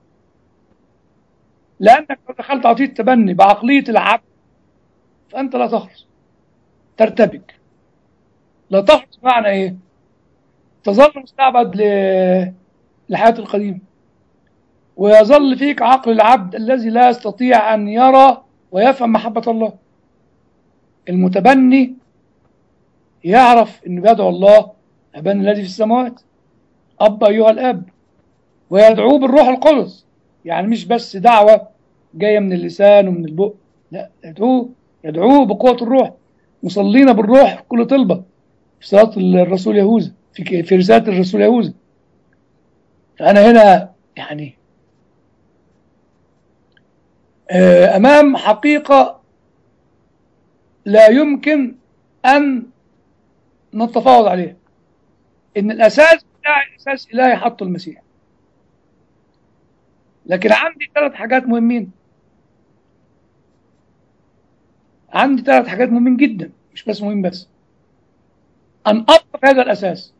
لانك لو دخلت عطيه التبني بعقليه العبد فانت لا تخلص ترتبك لا تخلص معنى ايه تظل مستعبد ل... لحياة القديم ويظل فيك عقل العبد الذي لا يستطيع أن يرى ويفهم محبة الله المتبني يعرف أنه يدعو الله أبانا الذي في السماوات أب أيها الأب ويدعوه بالروح القدس يعني مش بس دعوة جاية من اللسان ومن البق لا يدعوه يدعوه بقوة الروح مصلين بالروح كل طلبة في صلاة الرسول يهوذا في في رسالة الرسول يهوذا فأنا هنا يعني أمام حقيقة لا يمكن أن نتفاوض عليها إن الأساس بتاع الأساس إلهي حطه المسيح لكن عندي ثلاث حاجات مهمين عندي ثلاث حاجات مهمين جدا مش بس مهم بس أن أبقى في هذا الأساس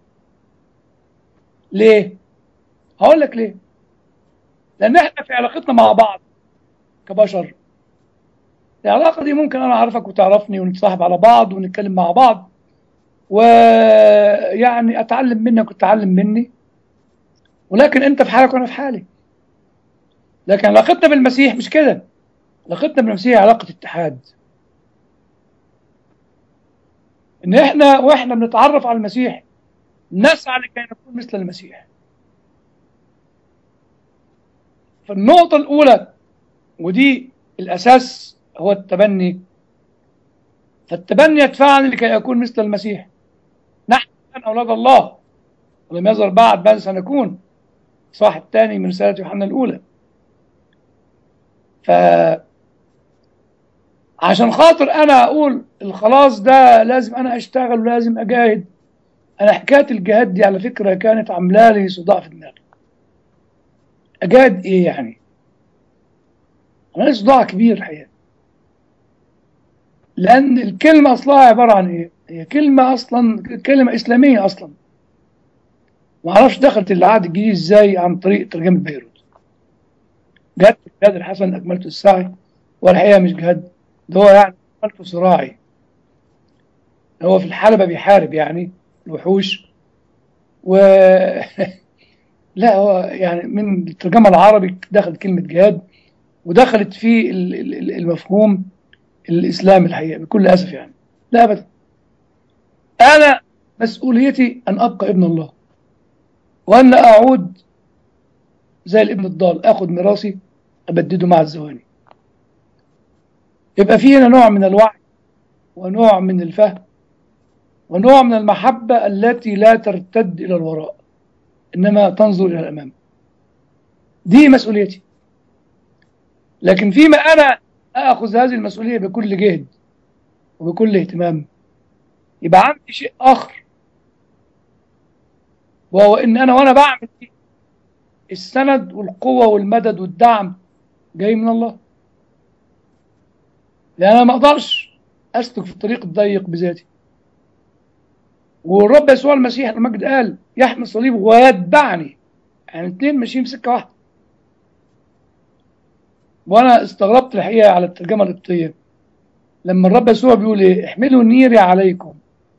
ليه؟ هقول لك ليه؟ لأن احنا في علاقتنا مع بعض كبشر العلاقة دي ممكن أنا أعرفك وتعرفني ونتصاحب على بعض ونتكلم مع بعض ويعني أتعلم منك وتتعلم مني ولكن أنت في حالك وأنا في حالي لكن علاقتنا بالمسيح مش كده علاقتنا بالمسيح علاقة اتحاد إن إحنا وإحنا بنتعرف على المسيح نسعى لكي نكون مثل المسيح فالنقطة الأولى ودي الأساس هو التبني فالتبني يدفعني لكي أكون مثل المسيح نحن أولاد الله ولم يظهر بعد بل سنكون صح الثاني من رسالة يوحنا الأولى ف عشان خاطر أنا أقول الخلاص ده لازم أنا أشتغل ولازم أجاهد أنا حكاية الجهاد دي على فكرة كانت عاملة لي صداع في دماغي أجاهد إيه يعني؟ أنا لي صداع كبير الحقيقة لأن الكلمة أصلها عبارة عن إيه؟ هي كلمة أصلا كلمة إسلامية أصلا ما اعرفش دخلت العهد الجديد ازاي عن طريق ترجمه بيروت جهاد الجهاد الحسن اكملت السعي والحقيقه مش جهاد ده هو يعني اكملت صراعي هو في الحلبه بيحارب يعني الوحوش و لا هو يعني من الترجمه العربي دخلت كلمه جهاد ودخلت في المفهوم الاسلامي الحقيقه بكل اسف يعني لا ابدا انا مسؤوليتي ان ابقى ابن الله وأن لا أعود زي الابن الضال أخذ ميراثي أبدده مع الزواني يبقى في هنا نوع من الوعي ونوع من الفهم ونوع من المحبة التي لا ترتد إلى الوراء إنما تنظر إلى الأمام دي مسؤوليتي لكن فيما أنا أخذ هذه المسؤولية بكل جهد وبكل اهتمام يبقى عندي شيء آخر وهو ان انا وانا بعمل دي السند والقوه والمدد والدعم جاي من الله لان انا ما اقدرش اسلك في الطريق الضيق بذاتي والرب يسوع المسيح المجد قال يحمل صليبه ويتبعني يعني اثنين ماشيين في سكه واحده وانا استغربت الحقيقه على الترجمه القبطيه لما الرب يسوع بيقول ايه احملوا نيري عليكم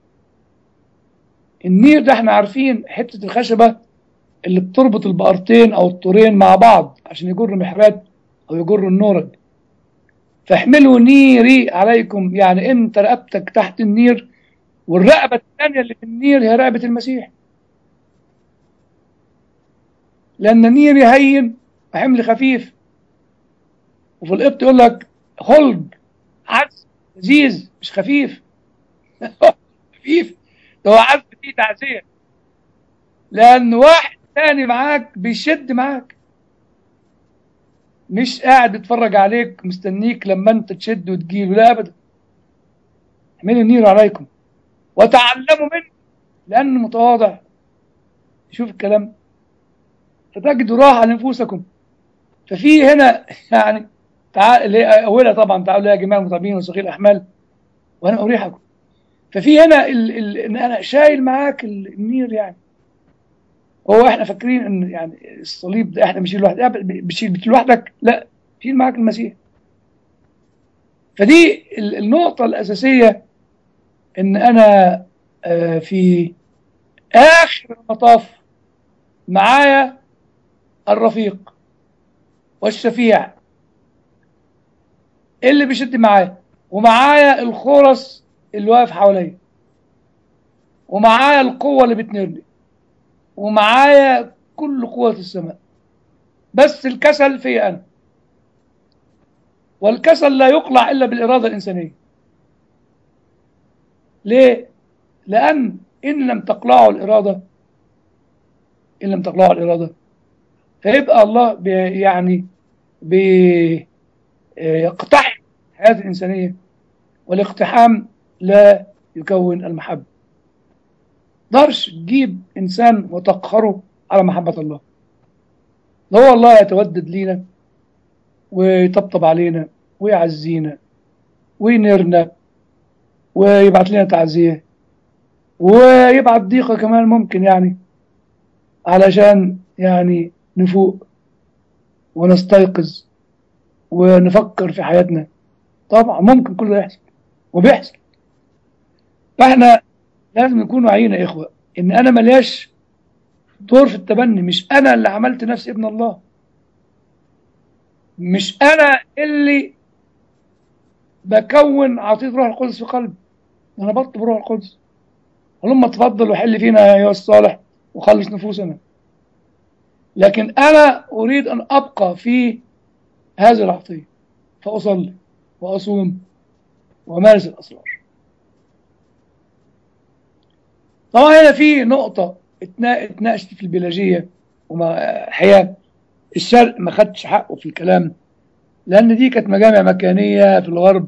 النير ده احنا عارفين حته الخشبه اللي بتربط البقرتين او الطورين مع بعض عشان يجر محرات او يجر النورج فاحملوا نيري عليكم يعني انت رقبتك تحت النير والرقبه الثانيه اللي في النير هي رقبه المسيح لان نيري هين وحمل خفيف وفي القبط يقول لك خلج عدس لذيذ مش خفيف خفيف ده هو عارف فيه تعزية لأن واحد تاني معاك بيشد معاك مش قاعد يتفرج عليك مستنيك لما انت تشد وتجيله لا ابدا احملوا النير عليكم وتعلموا منه لأنه متواضع شوف الكلام فتجدوا راحة لنفوسكم ففي هنا يعني تعال أولها طبعا تعالوا يا جماعة المتعبين وثقيل الأحمال وأنا أريحكم ففي هنا ال ال ان انا شايل معاك النير يعني هو احنا فاكرين ان يعني الصليب ده احنا بنشيل لوحدك بتشيل بتشيل لوحدك لا شيل معاك المسيح فدي النقطة الأساسية إن أنا في آخر المطاف معايا الرفيق والشفيع اللي بيشد معايا ومعايا الخرس اللي واقف حواليا ومعايا القوة اللي بتنرني ومعايا كل قوة السماء بس الكسل في أنا والكسل لا يقلع إلا بالإرادة الإنسانية ليه؟ لأن إن لم تقلعوا الإرادة إن لم تقلعوا الإرادة فيبقى الله بي يعني بيقتحم الحياة الإنسانية والاقتحام لا يكون المحبة قدرش تجيب إنسان وتقهره على محبة الله لو هو الله يتودد لينا ويطبطب علينا ويعزينا وينيرنا ويبعت لنا تعزية ويبعت ضيقة كمان ممكن يعني علشان يعني نفوق ونستيقظ ونفكر في حياتنا طبعا ممكن كل ده يحصل وبيحصل فاحنا لازم نكون واعيين يا اخوه ان انا ملياش دور في التبني مش انا اللي عملت نفسي ابن الله مش انا اللي بكون عطيه روح القدس في قلبي انا بطلب روح القدس اللهم تفضل وحل فينا يا ايها الصالح وخلص نفوسنا لكن انا اريد ان ابقى في هذه العطيه فاصلي واصوم وامارس الاسرار طبعا هنا في نقطه اتنا- اتناقشت في البيولوجية وما الحقيقة الشرق ما خدش حقه في الكلام لأن دي كانت مجامع مكانية في الغرب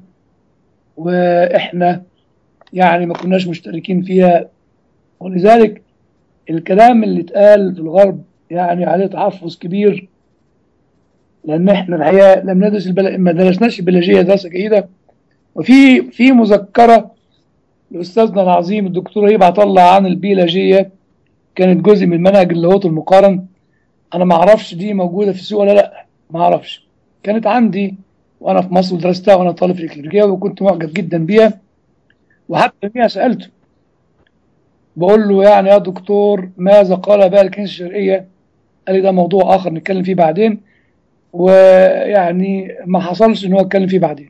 وإحنا يعني ما كناش مشتركين فيها ولذلك الكلام اللي اتقال في الغرب يعني عليه تحفظ كبير لأن إحنا الحقيقة لم ندرس البل... ما درسناش البيولوجية دراسة جيدة وفي في مذكرة لأستاذنا العظيم الدكتور هبة عطلة عن البيولوجية كانت جزء من منهج اللاهوت المقارن أنا ما أعرفش دي موجودة في السوق ولا لأ ما أعرفش كانت عندي وأنا في مصر ودرستها وأنا طالب في الإكليريكية وكنت معجب جدا بيها وحتى فيها سألته بقول له يعني يا دكتور ماذا قال بقى الكنيسة الشرقية قال لي ده موضوع آخر نتكلم فيه بعدين ويعني ما حصلش إن هو يتكلم فيه بعدين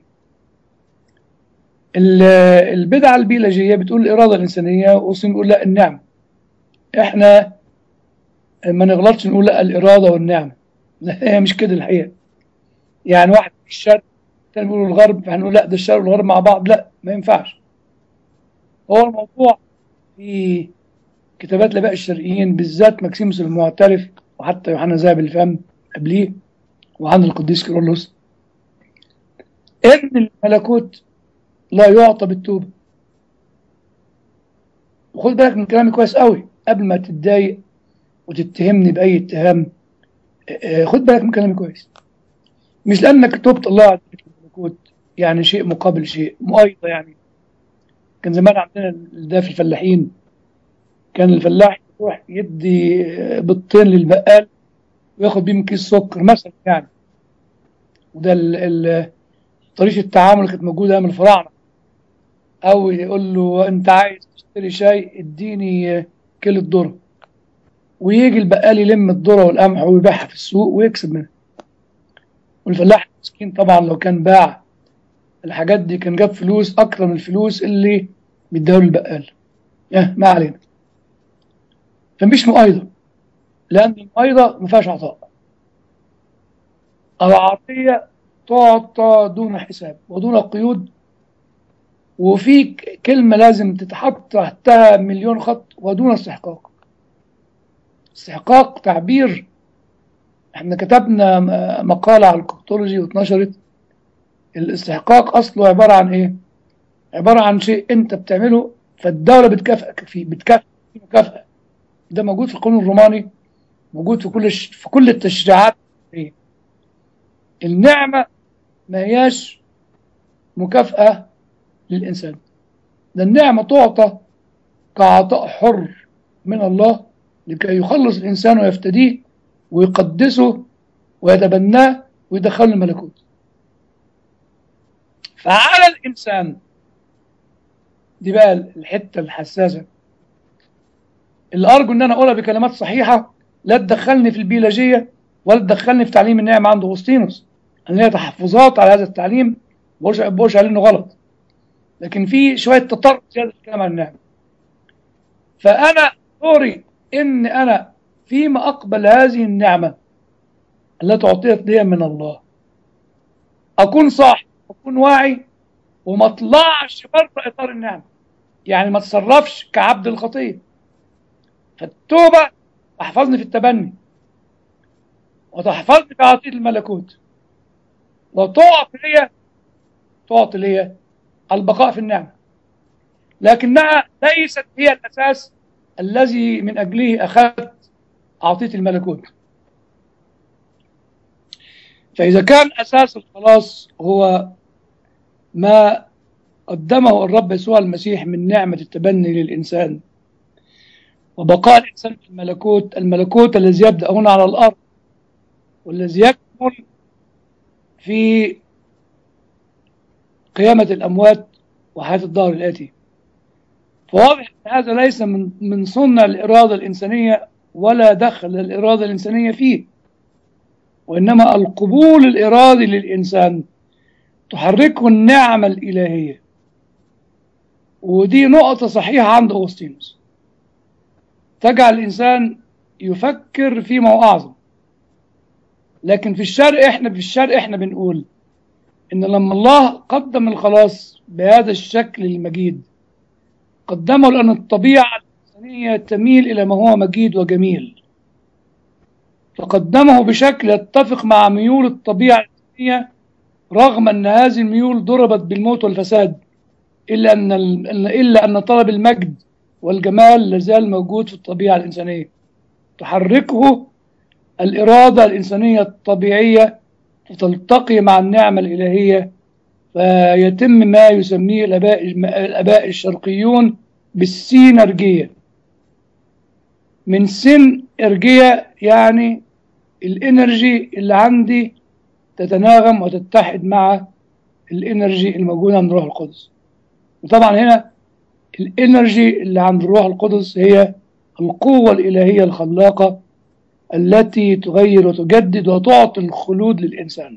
ال- البدعة البيولوجية بتقول الإرادة الإنسانية وأوسين بيقول لا النعمة إحنا ما نغلطش نقول لا الإرادة والنعمة لا هي مش كده الحقيقة يعني واحد في الشرق الثاني بيقول الغرب فهنقول لا ده الشرق والغرب مع بعض لا ما ينفعش هو الموضوع في كتابات الآباء الشرقيين بالذات ماكسيموس المعترف وحتى يوحنا ذهب الفم قبليه وعند القديس كيرلس إن الملكوت لا يعطى بالتوبة وخد بالك من كلامي كويس قوي قبل ما تتضايق وتتهمني بأي اتهام آه، خد بالك من كلامي كويس مش لأنك توبت الله عليك الملكوت يعني شيء مقابل شيء مؤيدة يعني كان زمان عندنا ده في الفلاحين كان الفلاح يروح يدي آه، بيضتين للبقال وياخد بيهم كيس سكر مثلا يعني وده ال- ال- طريقة التعامل اللي كانت موجودة من الفراعنة أو يقول له أنت عايز تشتري شاي اديني آه، كيلو ذرة ويجي البقال يلم الذرة والقمح ويبيعها في السوق ويكسب منها والفلاح المسكين طبعا لو كان باع الحاجات دي كان جاب فلوس أكتر من الفلوس اللي بيديها له البقال اه ما علينا فمش مؤيدة لأن المؤيدة ما فيهاش عطاء العطية تعطى دون حساب ودون قيود وفي ك- كلمة لازم تتحط تحتها مليون خط ودون استحقاق استحقاق تعبير احنا كتبنا م- مقالة على الكوكتولوجي واتنشرت الاستحقاق أصله عبارة عن إيه؟ عبارة عن شيء أنت بتعمله فالدولة بتكافئك فيه بتكافئ فيه مكافأة ده موجود في القانون الروماني موجود في كل الش... في كل التشريعات الإيه؟ النعمة ما هياش مكافأة للإنسان ده النعمة تعطى كعطاء حر من الله لكي يخلص الإنسان ويفتديه ويقدسه ويتبناه ويدخله الملكوت فعلى الإنسان دي بقى الحتة الحساسة اللي أرجو إن أنا أقولها بكلمات صحيحة لا تدخلني في البيولوجية ولا تدخلني في تعليم النعمة عند أغسطينوس أن هي تحفظات على هذا التعليم ما بقولش ما بقولش عليه إنه غلط لكن في شوية تطرف زيادة في الكلام عن النعمة فأنا دوري إن أنا فيما أقبل هذه النعمة التي أعطيت لي من الله أكون صاحب أكون واعي وما اطلعش بره إطار النعمة يعني ما تصرفش كعبد الخطية فالتوبة تحفظني في التبني وتحفظني في عطية الملكوت وتعطي لي تعطي لي البقاء في النعمة لكنها ليست هي الأساس الذي من أجله أخذت عطية الملكوت فإذا كان أساس الخلاص هو ما قدمه الرب يسوع المسيح من نعمة التبني للإنسان وبقاء الإنسان في الملكوت الملكوت الذي يبدأ هنا على الأرض والذي يكمل في قيامة الأموات وحياة الدهر الآتي فواضح أن هذا ليس من من صنع الإرادة الإنسانية ولا دخل الإرادة الإنسانية فيه وإنما القبول الإرادي للإنسان تحركه النعمة الإلهية ودي نقطة صحيحة عند أغسطينوس تجعل الإنسان يفكر فيما هو أعظم لكن في الشرق إحنا في الشرق إحنا بنقول إن لما الله قدم الخلاص بهذا الشكل المجيد قدمه لأن الطبيعة الإنسانية تميل إلى ما هو مجيد وجميل فقدمه بشكل يتفق مع ميول الطبيعة الإنسانية رغم أن هذه الميول ضربت بالموت والفساد إلا أن إلا أن طلب المجد والجمال لازال موجود في الطبيعة الإنسانية تحركه الإرادة الإنسانية الطبيعية تلتقي مع النعمة الإلهية فيتم ما يسميه الآباء الآباء الشرقيون بالسينرجية من سين إرجية يعني الإنرجي اللي عندي تتناغم وتتحد مع الإنرجي الموجودة عند الروح القدس وطبعا هنا الإنرجي اللي عند الروح القدس هي القوة الإلهية الخلاقة التي تغير وتجدد وتعطي الخلود للإنسان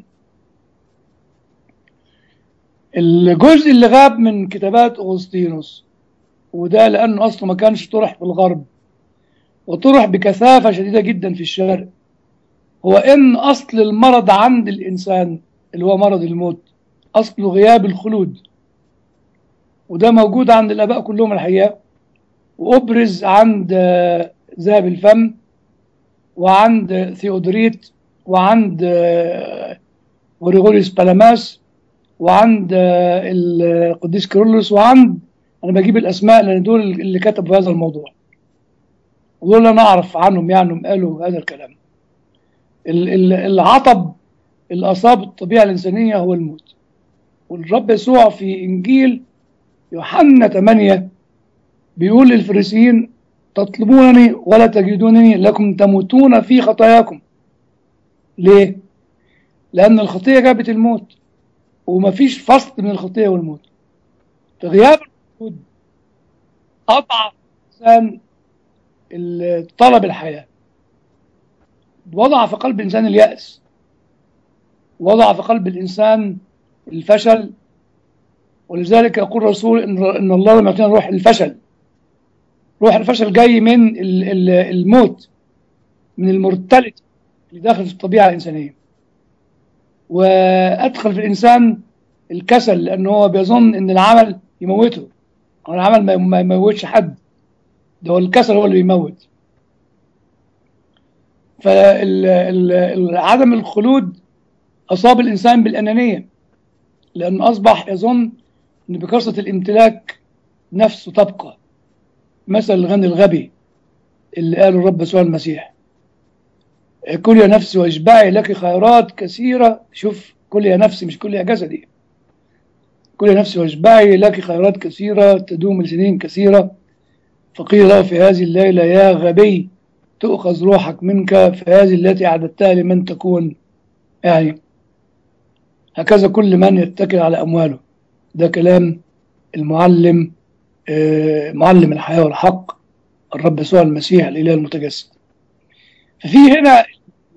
الجزء اللي غاب من كتابات أغسطينوس وده لأنه أصله ما كانش طرح في الغرب وطرح بكثافة شديدة جدا في الشرق هو إن أصل المرض عند الإنسان اللي هو مرض الموت أصله غياب الخلود وده موجود عند الآباء كلهم الحقيقة وأبرز عند ذهب الفم وعند ثيودوريت وعند غريغوريوس بالاماس وعند القديس كيرلس وعند انا بجيب الاسماء لان دول اللي كتبوا هذا الموضوع ودول اللي انا اعرف عنهم يعني قالوا هذا الكلام العطب اللي اصاب الطبيعه الانسانيه هو الموت والرب يسوع في انجيل يوحنا 8 بيقول للفريسيين تطلبونني ولا تجدونني لكم تموتون في خطاياكم ليه لان الخطيه جابت الموت ومفيش فصل من الخطيه والموت فغياب الخلود اضعف انسان طلب الحياه وضع في قلب الانسان الياس وضع في قلب الانسان الفشل ولذلك يقول الرسول ان ان الله لم يعطينا روح الفشل روح الفشل جاي من الموت من المورتاليتي اللي داخل في الطبيعه الانسانيه وادخل في الانسان الكسل لانه هو بيظن ان العمل يموته او العمل ما يموتش حد ده هو الكسل هو اللي بيموت فعدم الخلود اصاب الانسان بالانانيه لانه اصبح يظن ان بكثره الامتلاك نفسه تبقى مثل الغني الغبي اللي قاله الرب يسوع المسيح كل يا نفسي واشبعي لك خيرات كثيرة شوف كل يا نفسي مش كل يا جسدي كل يا نفسي واشبعي لك خيرات كثيرة تدوم لسنين كثيرة فقيل له في هذه الليلة يا غبي تؤخذ روحك منك فهذه التي أعددتها لمن تكون يعني هكذا كل من يتكل على أمواله ده كلام المعلم معلم الحياة والحق الرب يسوع المسيح الإله المتجسد ففي هنا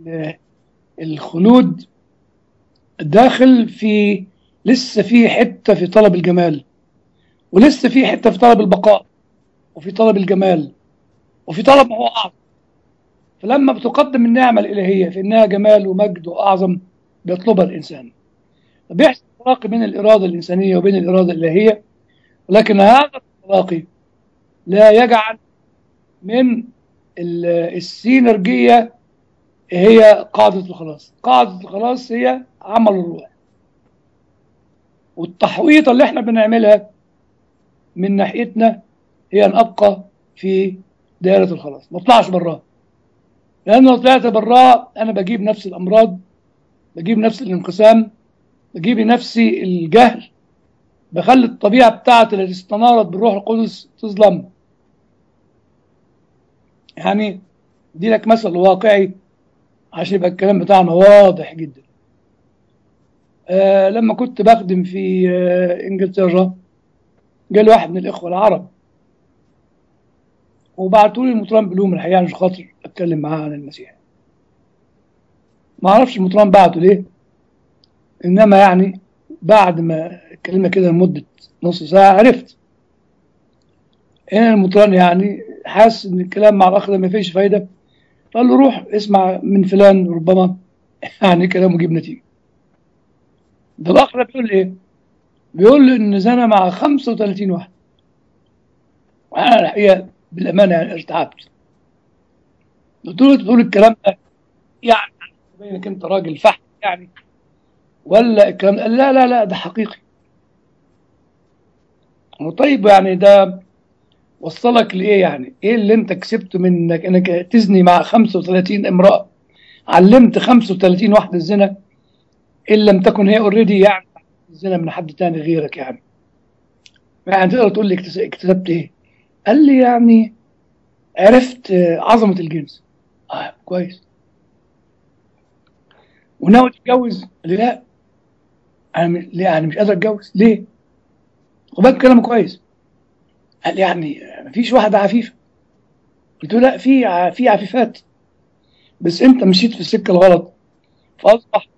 الخلود داخل في لسه في حتة في طلب الجمال ولسه في حتة في طلب البقاء وفي طلب الجمال وفي طلب ما هو أعظم فلما بتقدم النعمة الإلهية في إنها جمال ومجد وأعظم بيطلبها الإنسان فبيحصل تلاقي بين الإرادة الإنسانية وبين الإرادة الإلهية ولكن هذا التلاقي لا يجعل من السينرجية هي قاعدة الخلاص قاعدة الخلاص هي عمل الروح والتحويطة اللي احنا بنعملها من ناحيتنا هي أن أبقى في دائرة الخلاص ما اطلعش براها لأن لو طلعت براها أنا بجيب نفس الأمراض بجيب نفس الانقسام بجيب لنفسي الجهل بخلي الطبيعة بتاعتي التي استنارت بالروح القدس تظلم يعني دي لك مثل واقعي عشان يبقى الكلام بتاعنا واضح جدا آه لما كنت بخدم في آه انجلترا جالي واحد من الاخوه العرب وبعتوا لي المطران بلوم الحقيقه مش خاطر اتكلم معاه عن المسيح ما اعرفش المطران بعته ليه انما يعني بعد ما اتكلمنا كده لمده نص ساعه عرفت هنا المطران يعني حاسس ان الكلام مع الاخ ده ما فيش فايده قال له روح اسمع من فلان ربما يعني كلامه يجيب نتيجه ده الاخ ده بيقول ايه؟ بيقول له ان زنى مع 35 واحد وانا الحقيقه بالامانه يعني ارتعبت قلت له تقول الكلام ده يعني بينك انت راجل فحم يعني ولا الكلام ده قال لا لا لا ده حقيقي طيب يعني ده وصلك لايه يعني ايه اللي انت كسبته من انك انك تزني مع 35 امراه علمت 35 واحده الزنا ان لم تكن هي اوريدي يعني الزنا من حد تاني غيرك يعني يعني تقدر تقول لي اكتسبت ايه قال لي يعني عرفت عظمه الجنس اه كويس وناوي تتجوز قال لي لا انا ليه يعني مش قادر اتجوز ليه وبقى كلامه كويس قال يعني مفيش واحدة عفيفة قلت له لا في في عفيفات بس انت مشيت في السكة الغلط فاصبح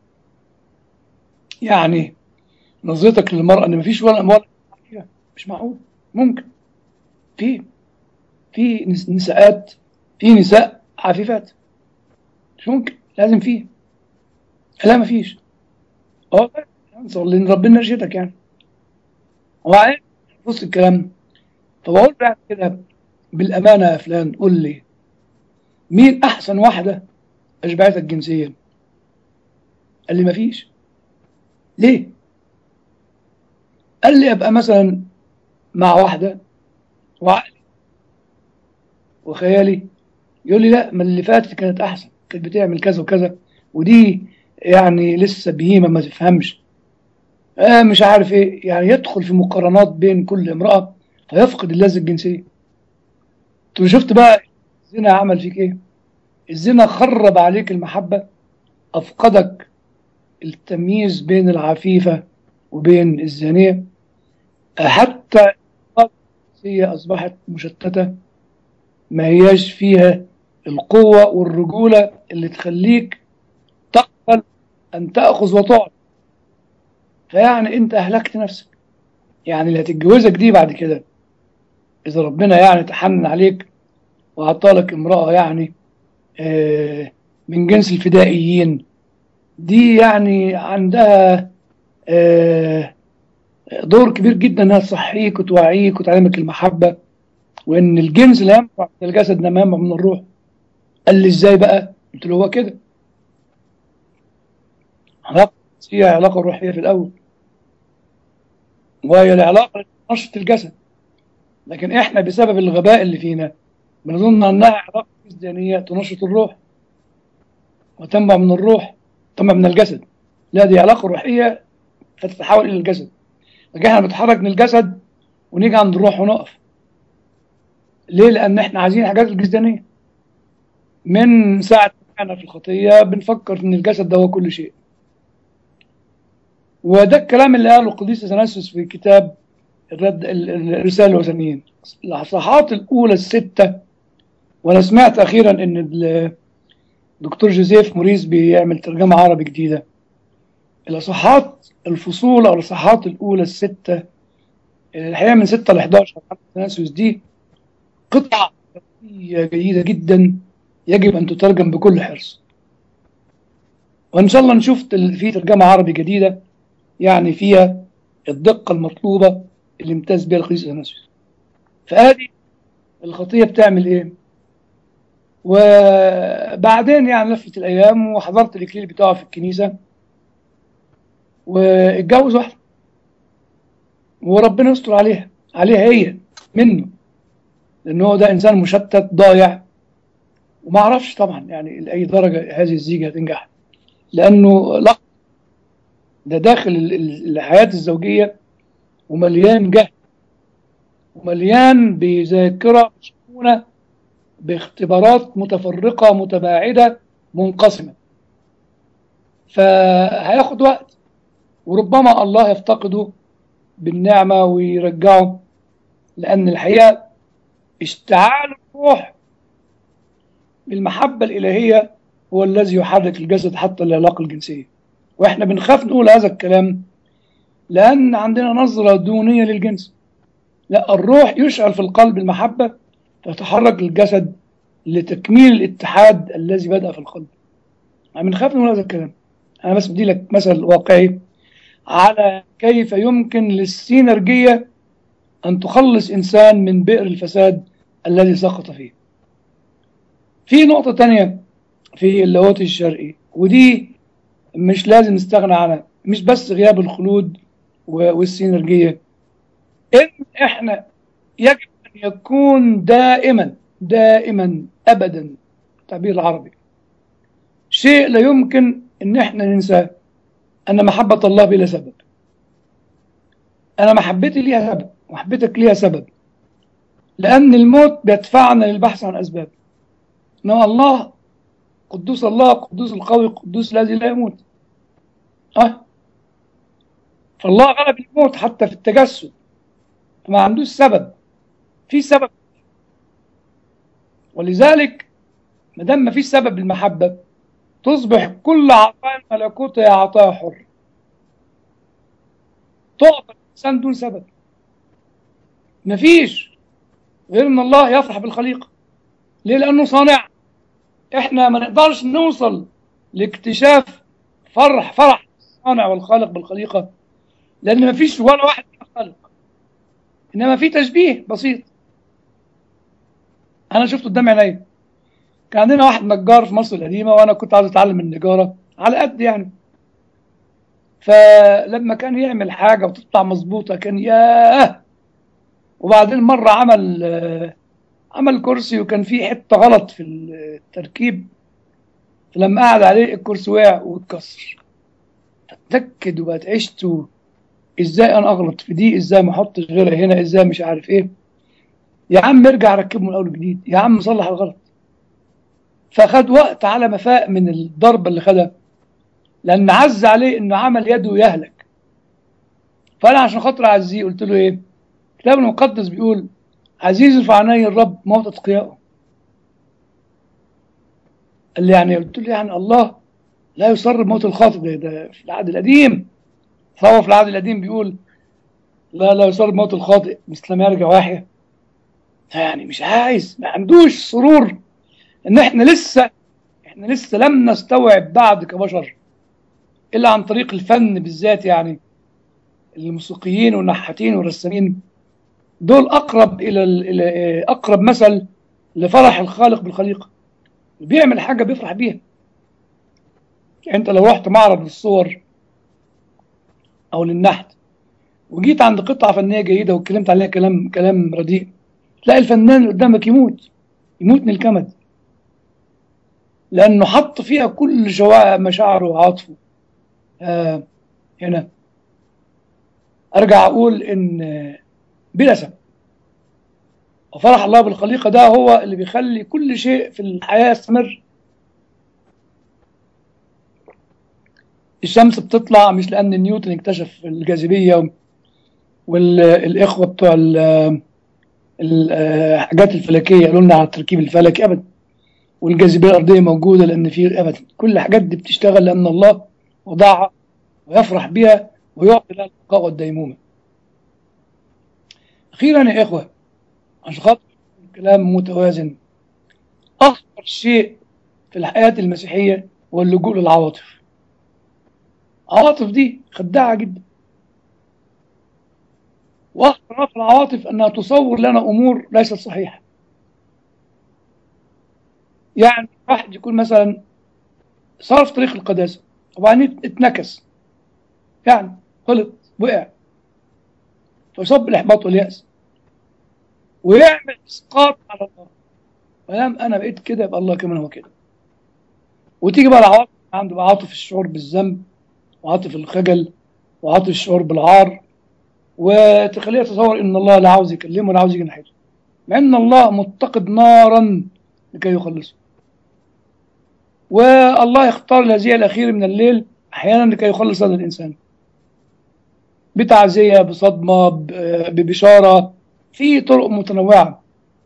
يعني نظرتك للمرأة ان مفيش ولا ولا مش معقول ممكن في في نساءات في نساء عفيفات مش ممكن لازم فيه لا مفيش اه لان ربنا يرشدك يعني وبعدين بص الكلام فبقول بعد كده بالامانه يا فلان قول لي مين احسن واحده اشبعتك جنسيا قال لي مفيش ليه قال لي ابقى مثلا مع واحده وعقلي وخيالي يقول لي لا ما اللي فاتت كانت احسن كانت بتعمل كذا وكذا ودي يعني لسه بهيمه ما تفهمش آه مش عارف ايه يعني يدخل في مقارنات بين كل امراه فيفقد اللذة الجنسية انت شفت بقى الزنا عمل فيك ايه الزنا خرب عليك المحبة افقدك التمييز بين العفيفة وبين الزانية حتى الجنسية اصبحت مشتتة ما هياش فيها القوة والرجولة اللي تخليك تقبل ان تأخذ وتعطي فيعني انت اهلكت نفسك يعني اللي هتتجوزك دي بعد كده إذا ربنا يعني تحنن عليك وأعطالك امرأة يعني آه من جنس الفدائيين دي يعني عندها آه دور كبير جدا انها تصحيك وتوعيك وتعلمك المحبة وان الجنس لا ينفع من الجسد انما ينفع من الروح قال لي ازاي بقى قلت له هو كده علاقة هي علاقة روحية في الأول وهي العلاقة نشط الجسد لكن احنا بسبب الغباء اللي فينا بنظن انها علاقه جسدانيه تنشط الروح وتنبع من الروح تنبع من الجسد لا دي علاقه روحيه فتتحول الى الجسد لكن احنا بنتحرك من الجسد ونيجي عند الروح ونقف ليه لان احنا عايزين الحاجات الجسدانيه من ساعه احنا في الخطيه بنفكر ان الجسد ده هو كل شيء وده الكلام اللي قاله القديس اثناسيوس في كتاب الرد الرسالة الوثنيين الصفحات الأولى الستة وأنا سمعت أخيرا إن الدكتور جوزيف موريس بيعمل ترجمة عربي جديدة الإصحاحات الفصول أو الإصحاحات الأولى الستة الحقيقة من 6 ل 11 تناسيوس دي قطعة جيدة جدا يجب أن تترجم بكل حرص وإن شاء الله نشوف في ترجمة عربي جديدة يعني فيها الدقة المطلوبة اللي امتاز بها القديس اثناسيوس فادي الخطيه بتعمل ايه وبعدين يعني لفت الايام وحضرت الاكليل بتاعه في الكنيسه واتجوز واحده وربنا يستر عليها عليها هي منه لان هو ده انسان مشتت ضايع وما اعرفش طبعا يعني لاي درجه هذه الزيجه هتنجح لانه لا ده داخل الحياه الزوجيه ومليان جهل ومليان بذاكرة مشحونة باختبارات متفرقة متباعدة منقسمة فهياخد وقت وربما الله يفتقده بالنعمة ويرجعه لأن الحقيقة اشتعال الروح بالمحبة الإلهية هو الذي يحرك الجسد حتى العلاقة الجنسية وإحنا بنخاف نقول هذا الكلام لأن عندنا نظرة دونية للجنس لا الروح يشعل في القلب المحبة فتتحرك الجسد لتكميل الاتحاد الذي بدأ في القلب يعني بنخاف نقول هذا الكلام أنا بس بدي لك مثل واقعي على كيف يمكن للسينرجية أن تخلص إنسان من بئر الفساد الذي سقط فيه في نقطة تانية في اللاهوت الشرقي ودي مش لازم نستغنى عنها مش بس غياب الخلود والسينرجية إن إحنا يجب أن يكون دائما دائما أبدا التعبير العربي شيء لا يمكن ان احنا ننساه ان محبة الله بلا سبب انا محبتي ليها سبب ومحبتك ليها سبب لان الموت بيدفعنا للبحث عن اسباب انما الله قدوس الله قدوس القوي قدوس الذي لا يموت اه فالله غلب الموت حتى في التجسد فما عندوش سبب في سبب ولذلك ما دام ما فيش سبب للمحبه تصبح كل عطاء ملكوت هي عطاء حر تعطى الإنسان دون سبب مفيش غير ان الله يفرح بالخليقة ليه لأنه صانع احنا ما نقدرش نوصل لاكتشاف فرح فرح الصانع والخالق بالخليقة لأن مفيش ولا واحد خالق إنما في تشبيه بسيط أنا شفته قدام عينيا كان عندنا واحد نجار في مصر القديمة وأنا كنت عاوز أتعلم النجارة على قد يعني فلما كان يعمل حاجة وتطلع مظبوطة كان ياه وبعدين مرة عمل عمل كرسي وكان فيه حتة غلط في التركيب فلما قعد عليه الكرسي وقع واتكسر فتأكد وبقت عشته ازاي انا اغلط في دي ازاي ما احطش غيرها هنا ازاي مش عارف ايه يا عم ارجع ركبه من اول وجديد يا عم صلح الغلط فخد وقت على ما فاق من الضربة اللي خدها لأن عز عليه إنه عمل يده يهلك فأنا عشان خاطر أعزيه قلت له إيه؟ الكتاب المقدس بيقول عزيز في عيني الرب موت أتقيائه قال لي يعني قلت له يعني الله لا يصر بموت الخاطئ ده, ده في العهد القديم فهو في العهد القديم بيقول لا لا يصر بموت الخاطئ مثل ما يرجع واحية يعني مش عايز ما عندوش سرور ان احنا لسه احنا لسه لم نستوعب بعد كبشر الا عن طريق الفن بالذات يعني الموسيقيين والنحاتين والرسامين دول اقرب الى اقرب مثل لفرح الخالق بالخليقه بيعمل حاجه بيفرح بيها يعني انت لو رحت معرض للصور او للنحت وجيت عند قطعه فنيه جيده واتكلمت عليها كلام كلام رديء تلاقي الفنان اللي قدامك يموت يموت من الكمد لانه حط فيها كل شوائع مشاعره وعاطفه آه هنا ارجع اقول ان بلا سبب وفرح الله بالخليقه ده هو اللي بيخلي كل شيء في الحياه يستمر الشمس بتطلع مش لان نيوتن اكتشف الجاذبيه والاخوه بتوع الحاجات الفلكيه قالوا لنا على التركيب الفلكي ابدا والجاذبيه الارضيه موجوده لان في ابدا كل الحاجات دي بتشتغل لان الله وضعها ويفرح بها ويعطي لها البقاء والديمومه. اخيرا يا اخوه عشان خاطر كلام متوازن اخطر شيء في الحياه المسيحيه هو اللجوء للعواطف. العواطف دي خداعه جدا. واخطر ما في العواطف انها تصور لنا امور ليست صحيحه. يعني واحد يكون مثلا صار في طريق القداسة وبعدين اتنكس يعني غلط وقع فيصاب بالإحباط واليأس ويعمل إسقاط على الله ما أنا بقيت كده يبقى الله كمان هو كده وتيجي بقى العواطف عنده بقى عاطف الشعور بالذنب وعاطف الخجل وعاطف الشعور بالعار وتخليه يتصور ان الله لا عاوز يكلمه ولا عاوز يجي ناحيته مع ان الله متقد نارا لكي يخلصه والله يختار الهزيع الأخير من الليل أحيانا لكي يخلص هذا الإنسان بتعزية بصدمة ببشارة في طرق متنوعة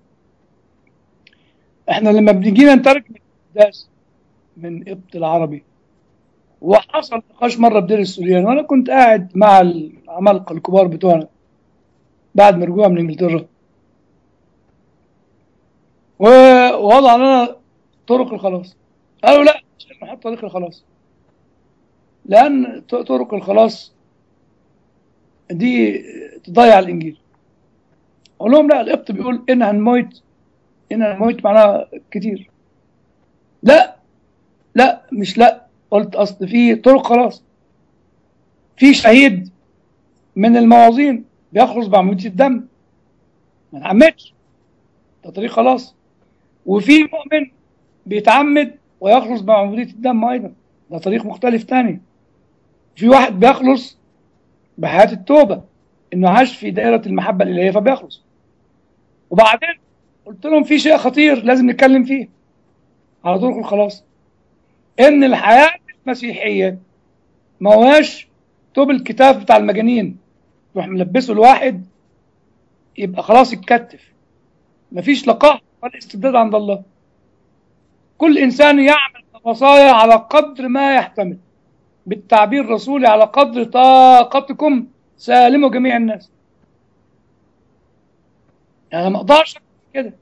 احنا لما بنجينا نترجم القداس من قبط العربي وحصل نقاش مرة بدير السوريان وأنا كنت قاعد مع العمالقة الكبار بتوعنا بعد ما رجوع من إنجلترا ووضع لنا طرق الخلاص قالوا لا مش نحط طريق الخلاص لأن طرق الخلاص دي تضيع الإنجيل أقول لهم لا القبط بيقول إن هنموت ان انا موت معناها كتير لا لا مش لا قلت اصل في طرق خلاص في شهيد من الموازين بيخلص بعمليه الدم ما نعمدش ده طريق خلاص وفي مؤمن بيتعمد ويخلص بعمليه الدم ايضا ده طريق مختلف تاني في واحد بيخلص بحياه التوبه انه عاش في دائره المحبه الالهيه فبيخلص وبعدين قلت لهم في شيء خطير لازم نتكلم فيه على طرق الخلاص ان الحياه المسيحيه ما هواش توب الكتاب بتاع المجانين تروح ملبسه الواحد يبقى خلاص يتكتف مفيش لقاء ولا استبداد عند الله كل انسان يعمل وصايا على قدر ما يحتمل بالتعبير الرسولي على قدر طاقتكم سالموا جميع الناس يعني ما اقدرش كده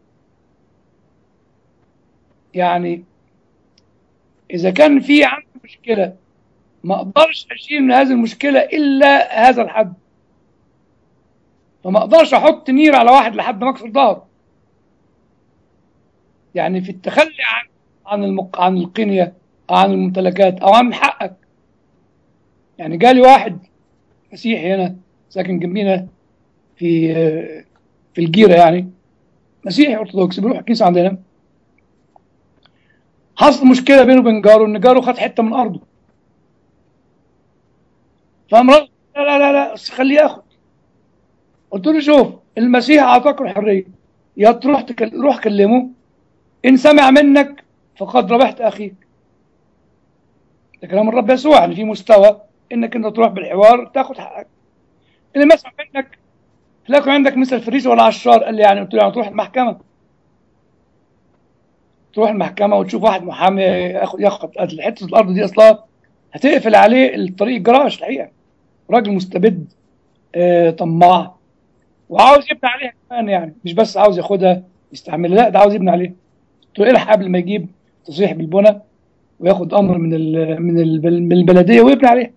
يعني اذا كان في عندي مشكله ما اقدرش اشيل من هذه المشكله الا هذا الحد فما اقدرش احط نير على واحد لحد ما اكسر ظهره يعني في التخلي عن عن المق... عن القنيه او عن الممتلكات او عن حقك يعني جالي واحد مسيحي هنا ساكن جنبينا في في الجيره يعني مسيحي ارثوذكسي بيروح الكنيسه عندنا حصل مشكله بينه وبين جاره ان جاره خد حته من ارضه فمرات لا لا لا لا خليه ياخد قلت له شوف المسيح اعطاك الحريه يا تروح تكل... روح كلمه ان سمع منك فقد ربحت اخيك ده كلام الرب يسوع يعني في مستوى انك انت تروح بالحوار تاخد حقك اللي ما سمع منك تلاقي عندك مثل فريش ولا عشار قال لي يعني قلت له يعني تروح المحكمه تروح المحكمه وتشوف واحد محامي ياخد ياخد حته الارض دي اصلا هتقفل عليه الطريق الجراج الحقيقه راجل مستبد آه طماع وعاوز يبني عليها كمان يعني مش بس عاوز ياخدها يستعملها لا ده عاوز يبني عليها قلت له الحق قبل ما يجيب تصريح بالبنى وياخد امر من ال من, ال من البلديه ويبني عليها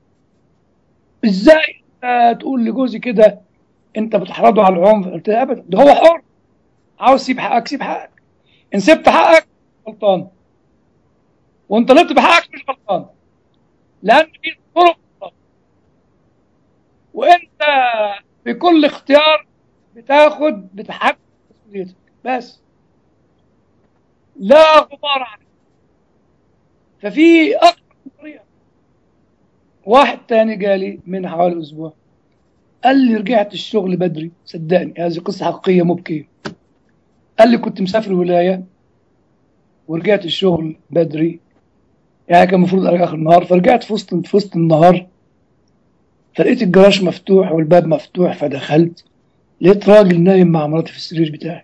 ازاي تقول لجوزي كده انت بتحرضه على العنف قلت له ابدا ده هو حر عاوز تسيب حقك سيب حقك ان سبت حقك غلطان وانت طلبت بحقك مش غلطان لان في طرق وانت بكل اختيار بتاخد بتحقق مسؤوليتك بس لا غبار عليك ففي اكثر من طريقه واحد تاني جالي من حوالي اسبوع قال لي رجعت الشغل بدري صدقني هذه قصه حقيقيه مبكيه قال لي كنت مسافر ولايه ورجعت الشغل بدري يعني كان المفروض ارجع اخر النهار فرجعت في وسط في وسط النهار فلقيت الجراج مفتوح والباب مفتوح فدخلت لقيت راجل نايم مع مراتي في السرير بتاعي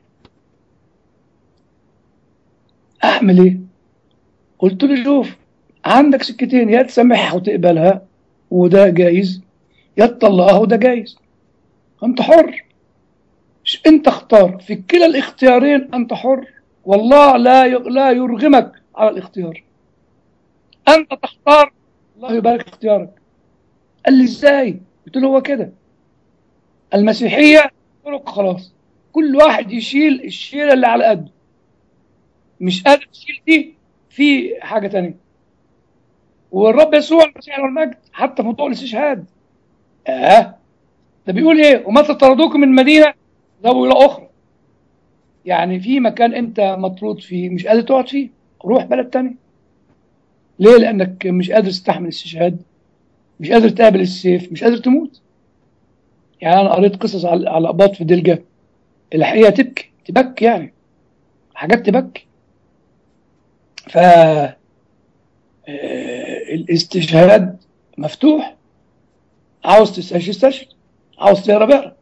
اعمل ايه قلت له شوف عندك سكتين يا تسامحها وتقبلها وده جايز يا تطلقها وده جايز انت حر مش انت اختار في كلا الاختيارين انت حر والله لا لا يرغمك على الاختيار انت تختار الله يبارك اختيارك قال لي ازاي قلت له هو كده المسيحيه طرق خلاص كل واحد يشيل الشيله اللي على قده مش قادر تشيل دي في حاجه تانية والرب يسوع المسيح والمجد حتى في موضوع الاستشهاد اه ده بيقول ايه ومتى طردوكم من مدينه ذهبوا الى اخرى يعني في مكان انت مطرود فيه مش قادر تقعد فيه روح بلد تاني ليه لانك مش قادر تستحمل الاستشهاد مش قادر تقابل السيف مش قادر تموت يعني انا قريت قصص على على اباط في دلجه الحقيقه تبكي تبكي يعني حاجات تبكي ف الاستشهاد مفتوح عاوز تستشهد استشهد عاوز تهرب اهرب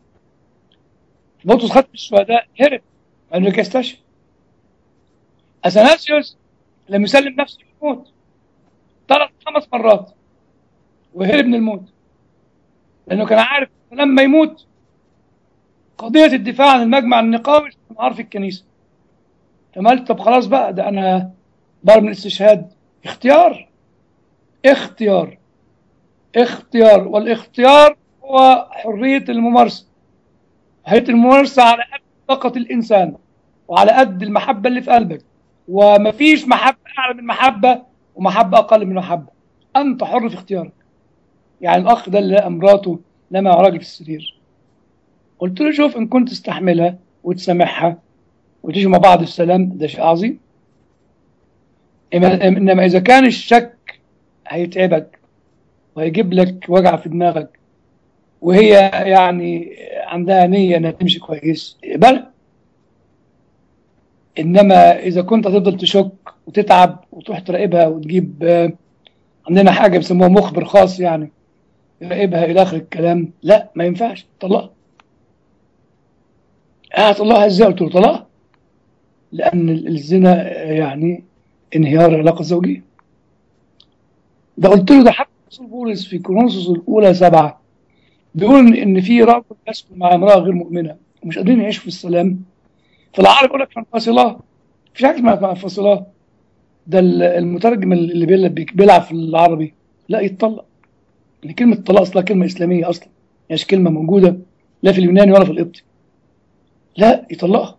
بطرس خد الشهداء هرب انه يستشهد اثناسيوس لم يسلم نفسه للموت ثلاث خمس مرات وهرب من الموت لانه كان عارف لما يموت قضيه الدفاع عن المجمع النقاوي عارف الكنيسه فقال طب خلاص بقى ده انا ضرب من الاستشهاد اختيار اختيار اختيار والاختيار هو حريه الممارسه حريه الممارسه على قد طاقه الانسان وعلى قد المحبة اللي في قلبك ومفيش محبة أعلى من محبة ومحبة أقل من محبة أنت حر في اختيارك يعني الأخ ده اللي لقى مراته نام مع راجل في السرير قلت له شوف إن كنت تستحملها وتسامحها وتيجي مع بعض السلام ده شيء عظيم إنما إنما إذا كان الشك هيتعبك وهيجيب لك وجع في دماغك وهي يعني عندها نية انها تمشي كويس اقبلها انما اذا كنت هتفضل تشك وتتعب وتروح تراقبها وتجيب آه، عندنا حاجة بيسموها مخبر خاص يعني يراقبها الى اخر الكلام لا ما ينفعش طلقها اه طلقها ازاي قلت له طلقها لان الزنا آه، يعني انهيار العلاقة الزوجية ده قلت له ده حتى رسول بولس في كورنثوس الاولى سبعه بيقول ان في رجل يسكن مع امراه غير مؤمنه ومش قادرين يعيشوا في السلام فالعرب يقول لك فانفصلاه مفيش حاجه اسمها فانفصلاه ده ال- المترجم اللي بيلعب بيلعب في العربي لا يتطلق لان كلمه الطلاق اصلها كلمه اسلاميه اصلا مش كلمه موجوده لا في اليوناني ولا في القبطي لا يطلقها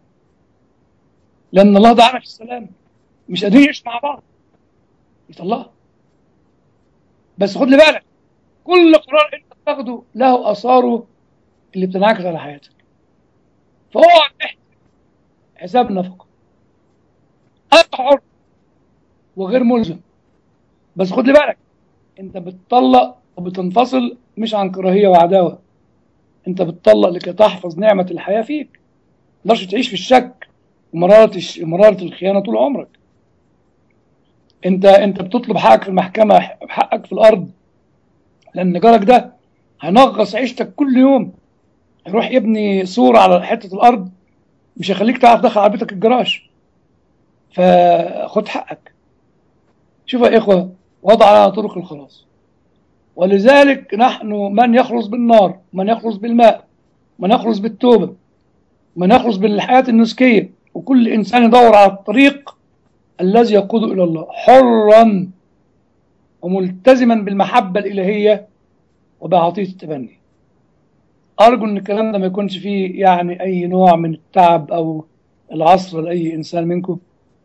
لان الله دعانا في السلام مش قادرين يعيشوا مع بعض يطلقها بس خد لي بالك كل قرار انت بتاخده له اثاره اللي بتنعكس على حياتك فاقعد تحسب حساب نفقه انت حر وغير ملزم بس خد لي بالك انت بتطلق وبتنفصل مش عن كراهيه وعداوه انت بتطلق لكي تحفظ نعمه الحياه فيك ما تقدرش تعيش في الشك ومراره الش... مراره الخيانه طول عمرك انت انت بتطلب حقك في المحكمه حقك في الارض لان جارك ده هينغص عيشتك كل يوم يروح يبني سور على حته الارض مش هيخليك تعرف تدخل على بيتك الجراج فخد حقك شوف يا اخوه وضع على طرق الخلاص ولذلك نحن من يخلص بالنار من يخلص بالماء من يخلص بالتوبه من يخلص بالحياه النسكيه وكل انسان يدور على الطريق الذي يقود الى الله حرا وملتزما بالمحبه الالهيه وبعطيه التبني ارجو ان الكلام ده ما يكونش فيه يعني اي نوع من التعب او العصر لاي انسان منكم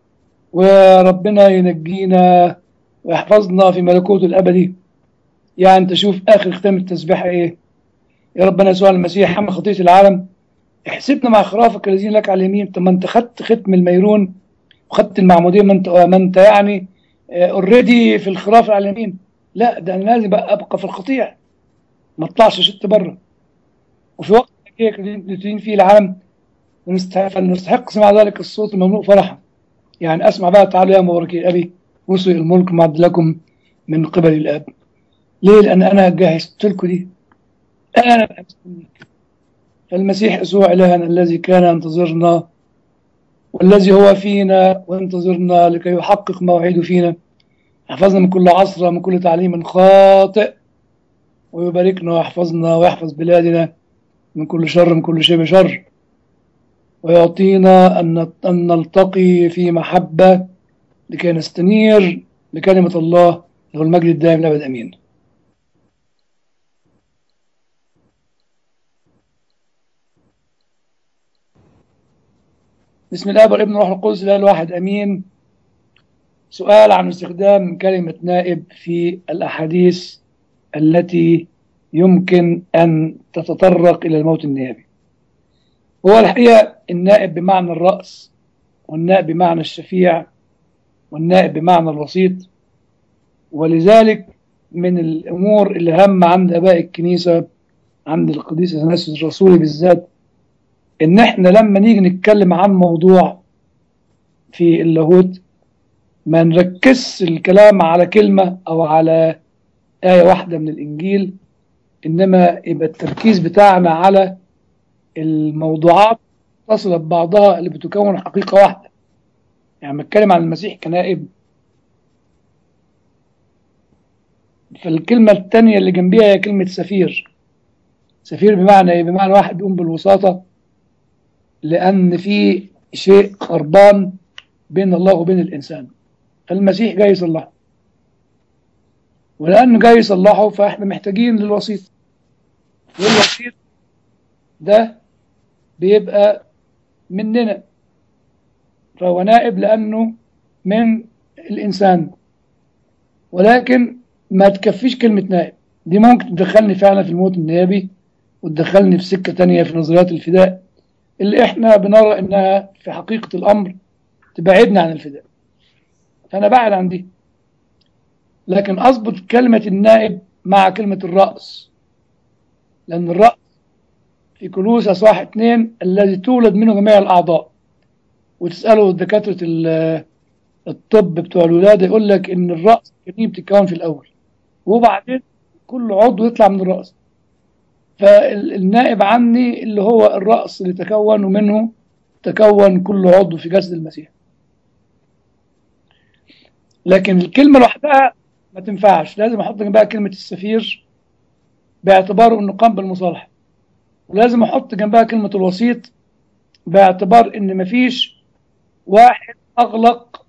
وربنا ينجينا ويحفظنا في ملكوته الابدي يعني انت شوف اخر ختام التسبيحه ايه يا ربنا يسوع المسيح حمل خطيه العالم احسبنا مع خرافك الذين لك على اليمين طب ما انت خدت ختم الميرون وخدت المعموديه ما انت ما انت يعني اوريدي في الخراف على اليمين لا ده انا لازم ابقى في القطيع ما اطلعش شت بره وفي وقت يدين فيه العالم فلنستحق سمع ذلك الصوت المملوء فرحا يعني اسمع بقى تعالوا يا مباركي ابي وصل الملك معد لكم من قبل الاب ليه لان انا جهزت لكم دي انا مستنيك فالمسيح يسوع الهنا الذي كان ينتظرنا والذي هو فينا وانتظرنا لكي يحقق موعده فينا يحفظنا من كل عصر من كل تعليم خاطئ ويباركنا ويحفظنا ويحفظ بلادنا من كل شر من كل شبه شر ويعطينا أن أن نلتقي في محبة لكي نستنير بكلمة الله له المجد الدائم الأبد أمين بسم الله والابن والروح القدس الاله الواحد امين سؤال عن استخدام كلمه نائب في الاحاديث التي يمكن ان تتطرق الى الموت النيابي هو الحقيقه النائب بمعنى الراس والنائب بمعنى الشفيع والنائب بمعنى الوسيط ولذلك من الامور اللي هم عند اباء الكنيسه عند القديس اثناسيوس الرسولي بالذات ان احنا لما نيجي نتكلم عن موضوع في اللاهوت ما نركزش الكلام على كلمة او على آية واحدة من الانجيل انما يبقى التركيز بتاعنا على الموضوعات متصلة ببعضها اللي بتكون حقيقة واحدة يعني بتكلم عن المسيح كنائب فالكلمة الثانية اللي جنبيها هي كلمة سفير سفير بمعنى ايه؟ بمعنى واحد بيقوم بالوساطة لأن في شيء خربان بين الله وبين الإنسان المسيح جاي يصلحه ولأنه جاي يصلحه فإحنا محتاجين للوسيط والوسيط ده بيبقى مننا فهو نائب لأنه من الإنسان ولكن ما تكفيش كلمة نائب دي ممكن تدخلني فعلا في الموت النيابي وتدخلني في سكة تانية في نظريات الفداء اللي احنا بنرى انها في حقيقة الامر تبعدنا عن الفداء فانا بعد عن دي لكن اضبط كلمة النائب مع كلمة الرأس لان الرأس في كلوس اصحاح اتنين الذي تولد منه جميع الاعضاء وتسأله دكاترة الطب بتوع الولادة يقول لك ان الرأس الجنين بتتكون في الاول وبعدين كل عضو يطلع من الرأس فالنائب عني اللي هو الرأس اللي تكون ومنه تكون كل عضو في جسد المسيح لكن الكلمة لوحدها ما تنفعش لازم احط جنبها كلمة السفير باعتباره انه قام بالمصالحة ولازم احط جنبها كلمة الوسيط باعتبار ان مفيش واحد اغلق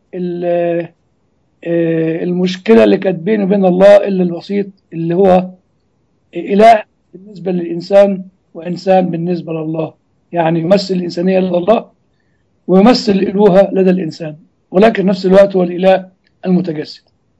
المشكلة اللي كانت بينه وبين الله الا الوسيط اللي هو اله بالنسبة للإنسان وإنسان بالنسبة لله يعني يمثل الإنسانية لدى الله ويمثل الإلوهة لدى الإنسان ولكن في نفس الوقت هو الإله المتجسد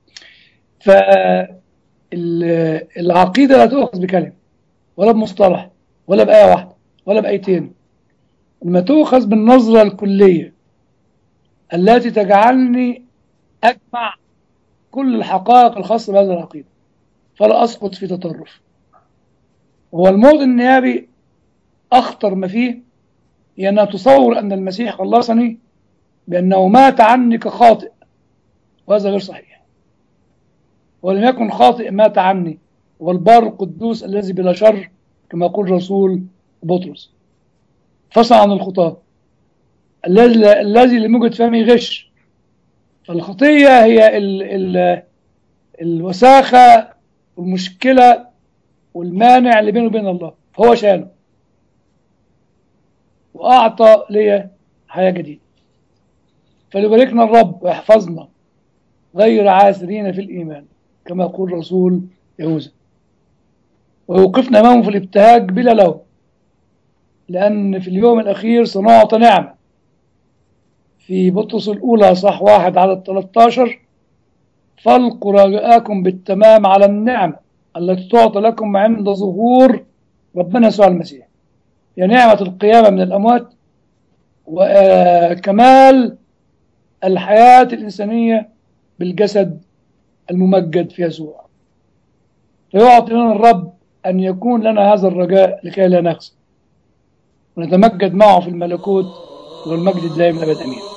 فالعقيدة لا تؤخذ بكلمة ولا بمصطلح ولا بآية واحدة ولا بآيتين لما تؤخذ بالنظرة الكلية التي تجعلني أجمع كل الحقائق الخاصة بهذه العقيدة فلا أسقط في تطرف هو الموت النيابي أخطر ما فيه هي أنها تصور أن المسيح خلصني بأنه مات عني كخاطئ وهذا غير صحيح ولم يكن خاطئ مات عني والبار القدوس الذي بلا شر كما يقول رسول بطرس فصل عن الخطاة الذي الذي لم يوجد فمه غش فالخطية هي ال ال الوساخة والمشكلة والمانع اللي بينه وبين الله هو شاله وأعطى لي حياة جديدة فليباركنا الرب ويحفظنا غير عاثرين في الإيمان كما يقول رسول يهوذا ويوقفنا أمامه في الابتهاج بلا لوم لأن في اليوم الأخير سنعطى نعمة في بطرس الأولى صح واحد على 13 فالقوا رجاءكم بالتمام على النعمة التي تعطى لكم عند ظهور ربنا يسوع المسيح هي نعمة القيامة من الأموات وكمال الحياة الإنسانية بالجسد الممجد في يسوع فيعطي لنا الرب أن يكون لنا هذا الرجاء لكي لا نخسر ونتمجد معه في الملكوت والمجد الدائم الأبد أمين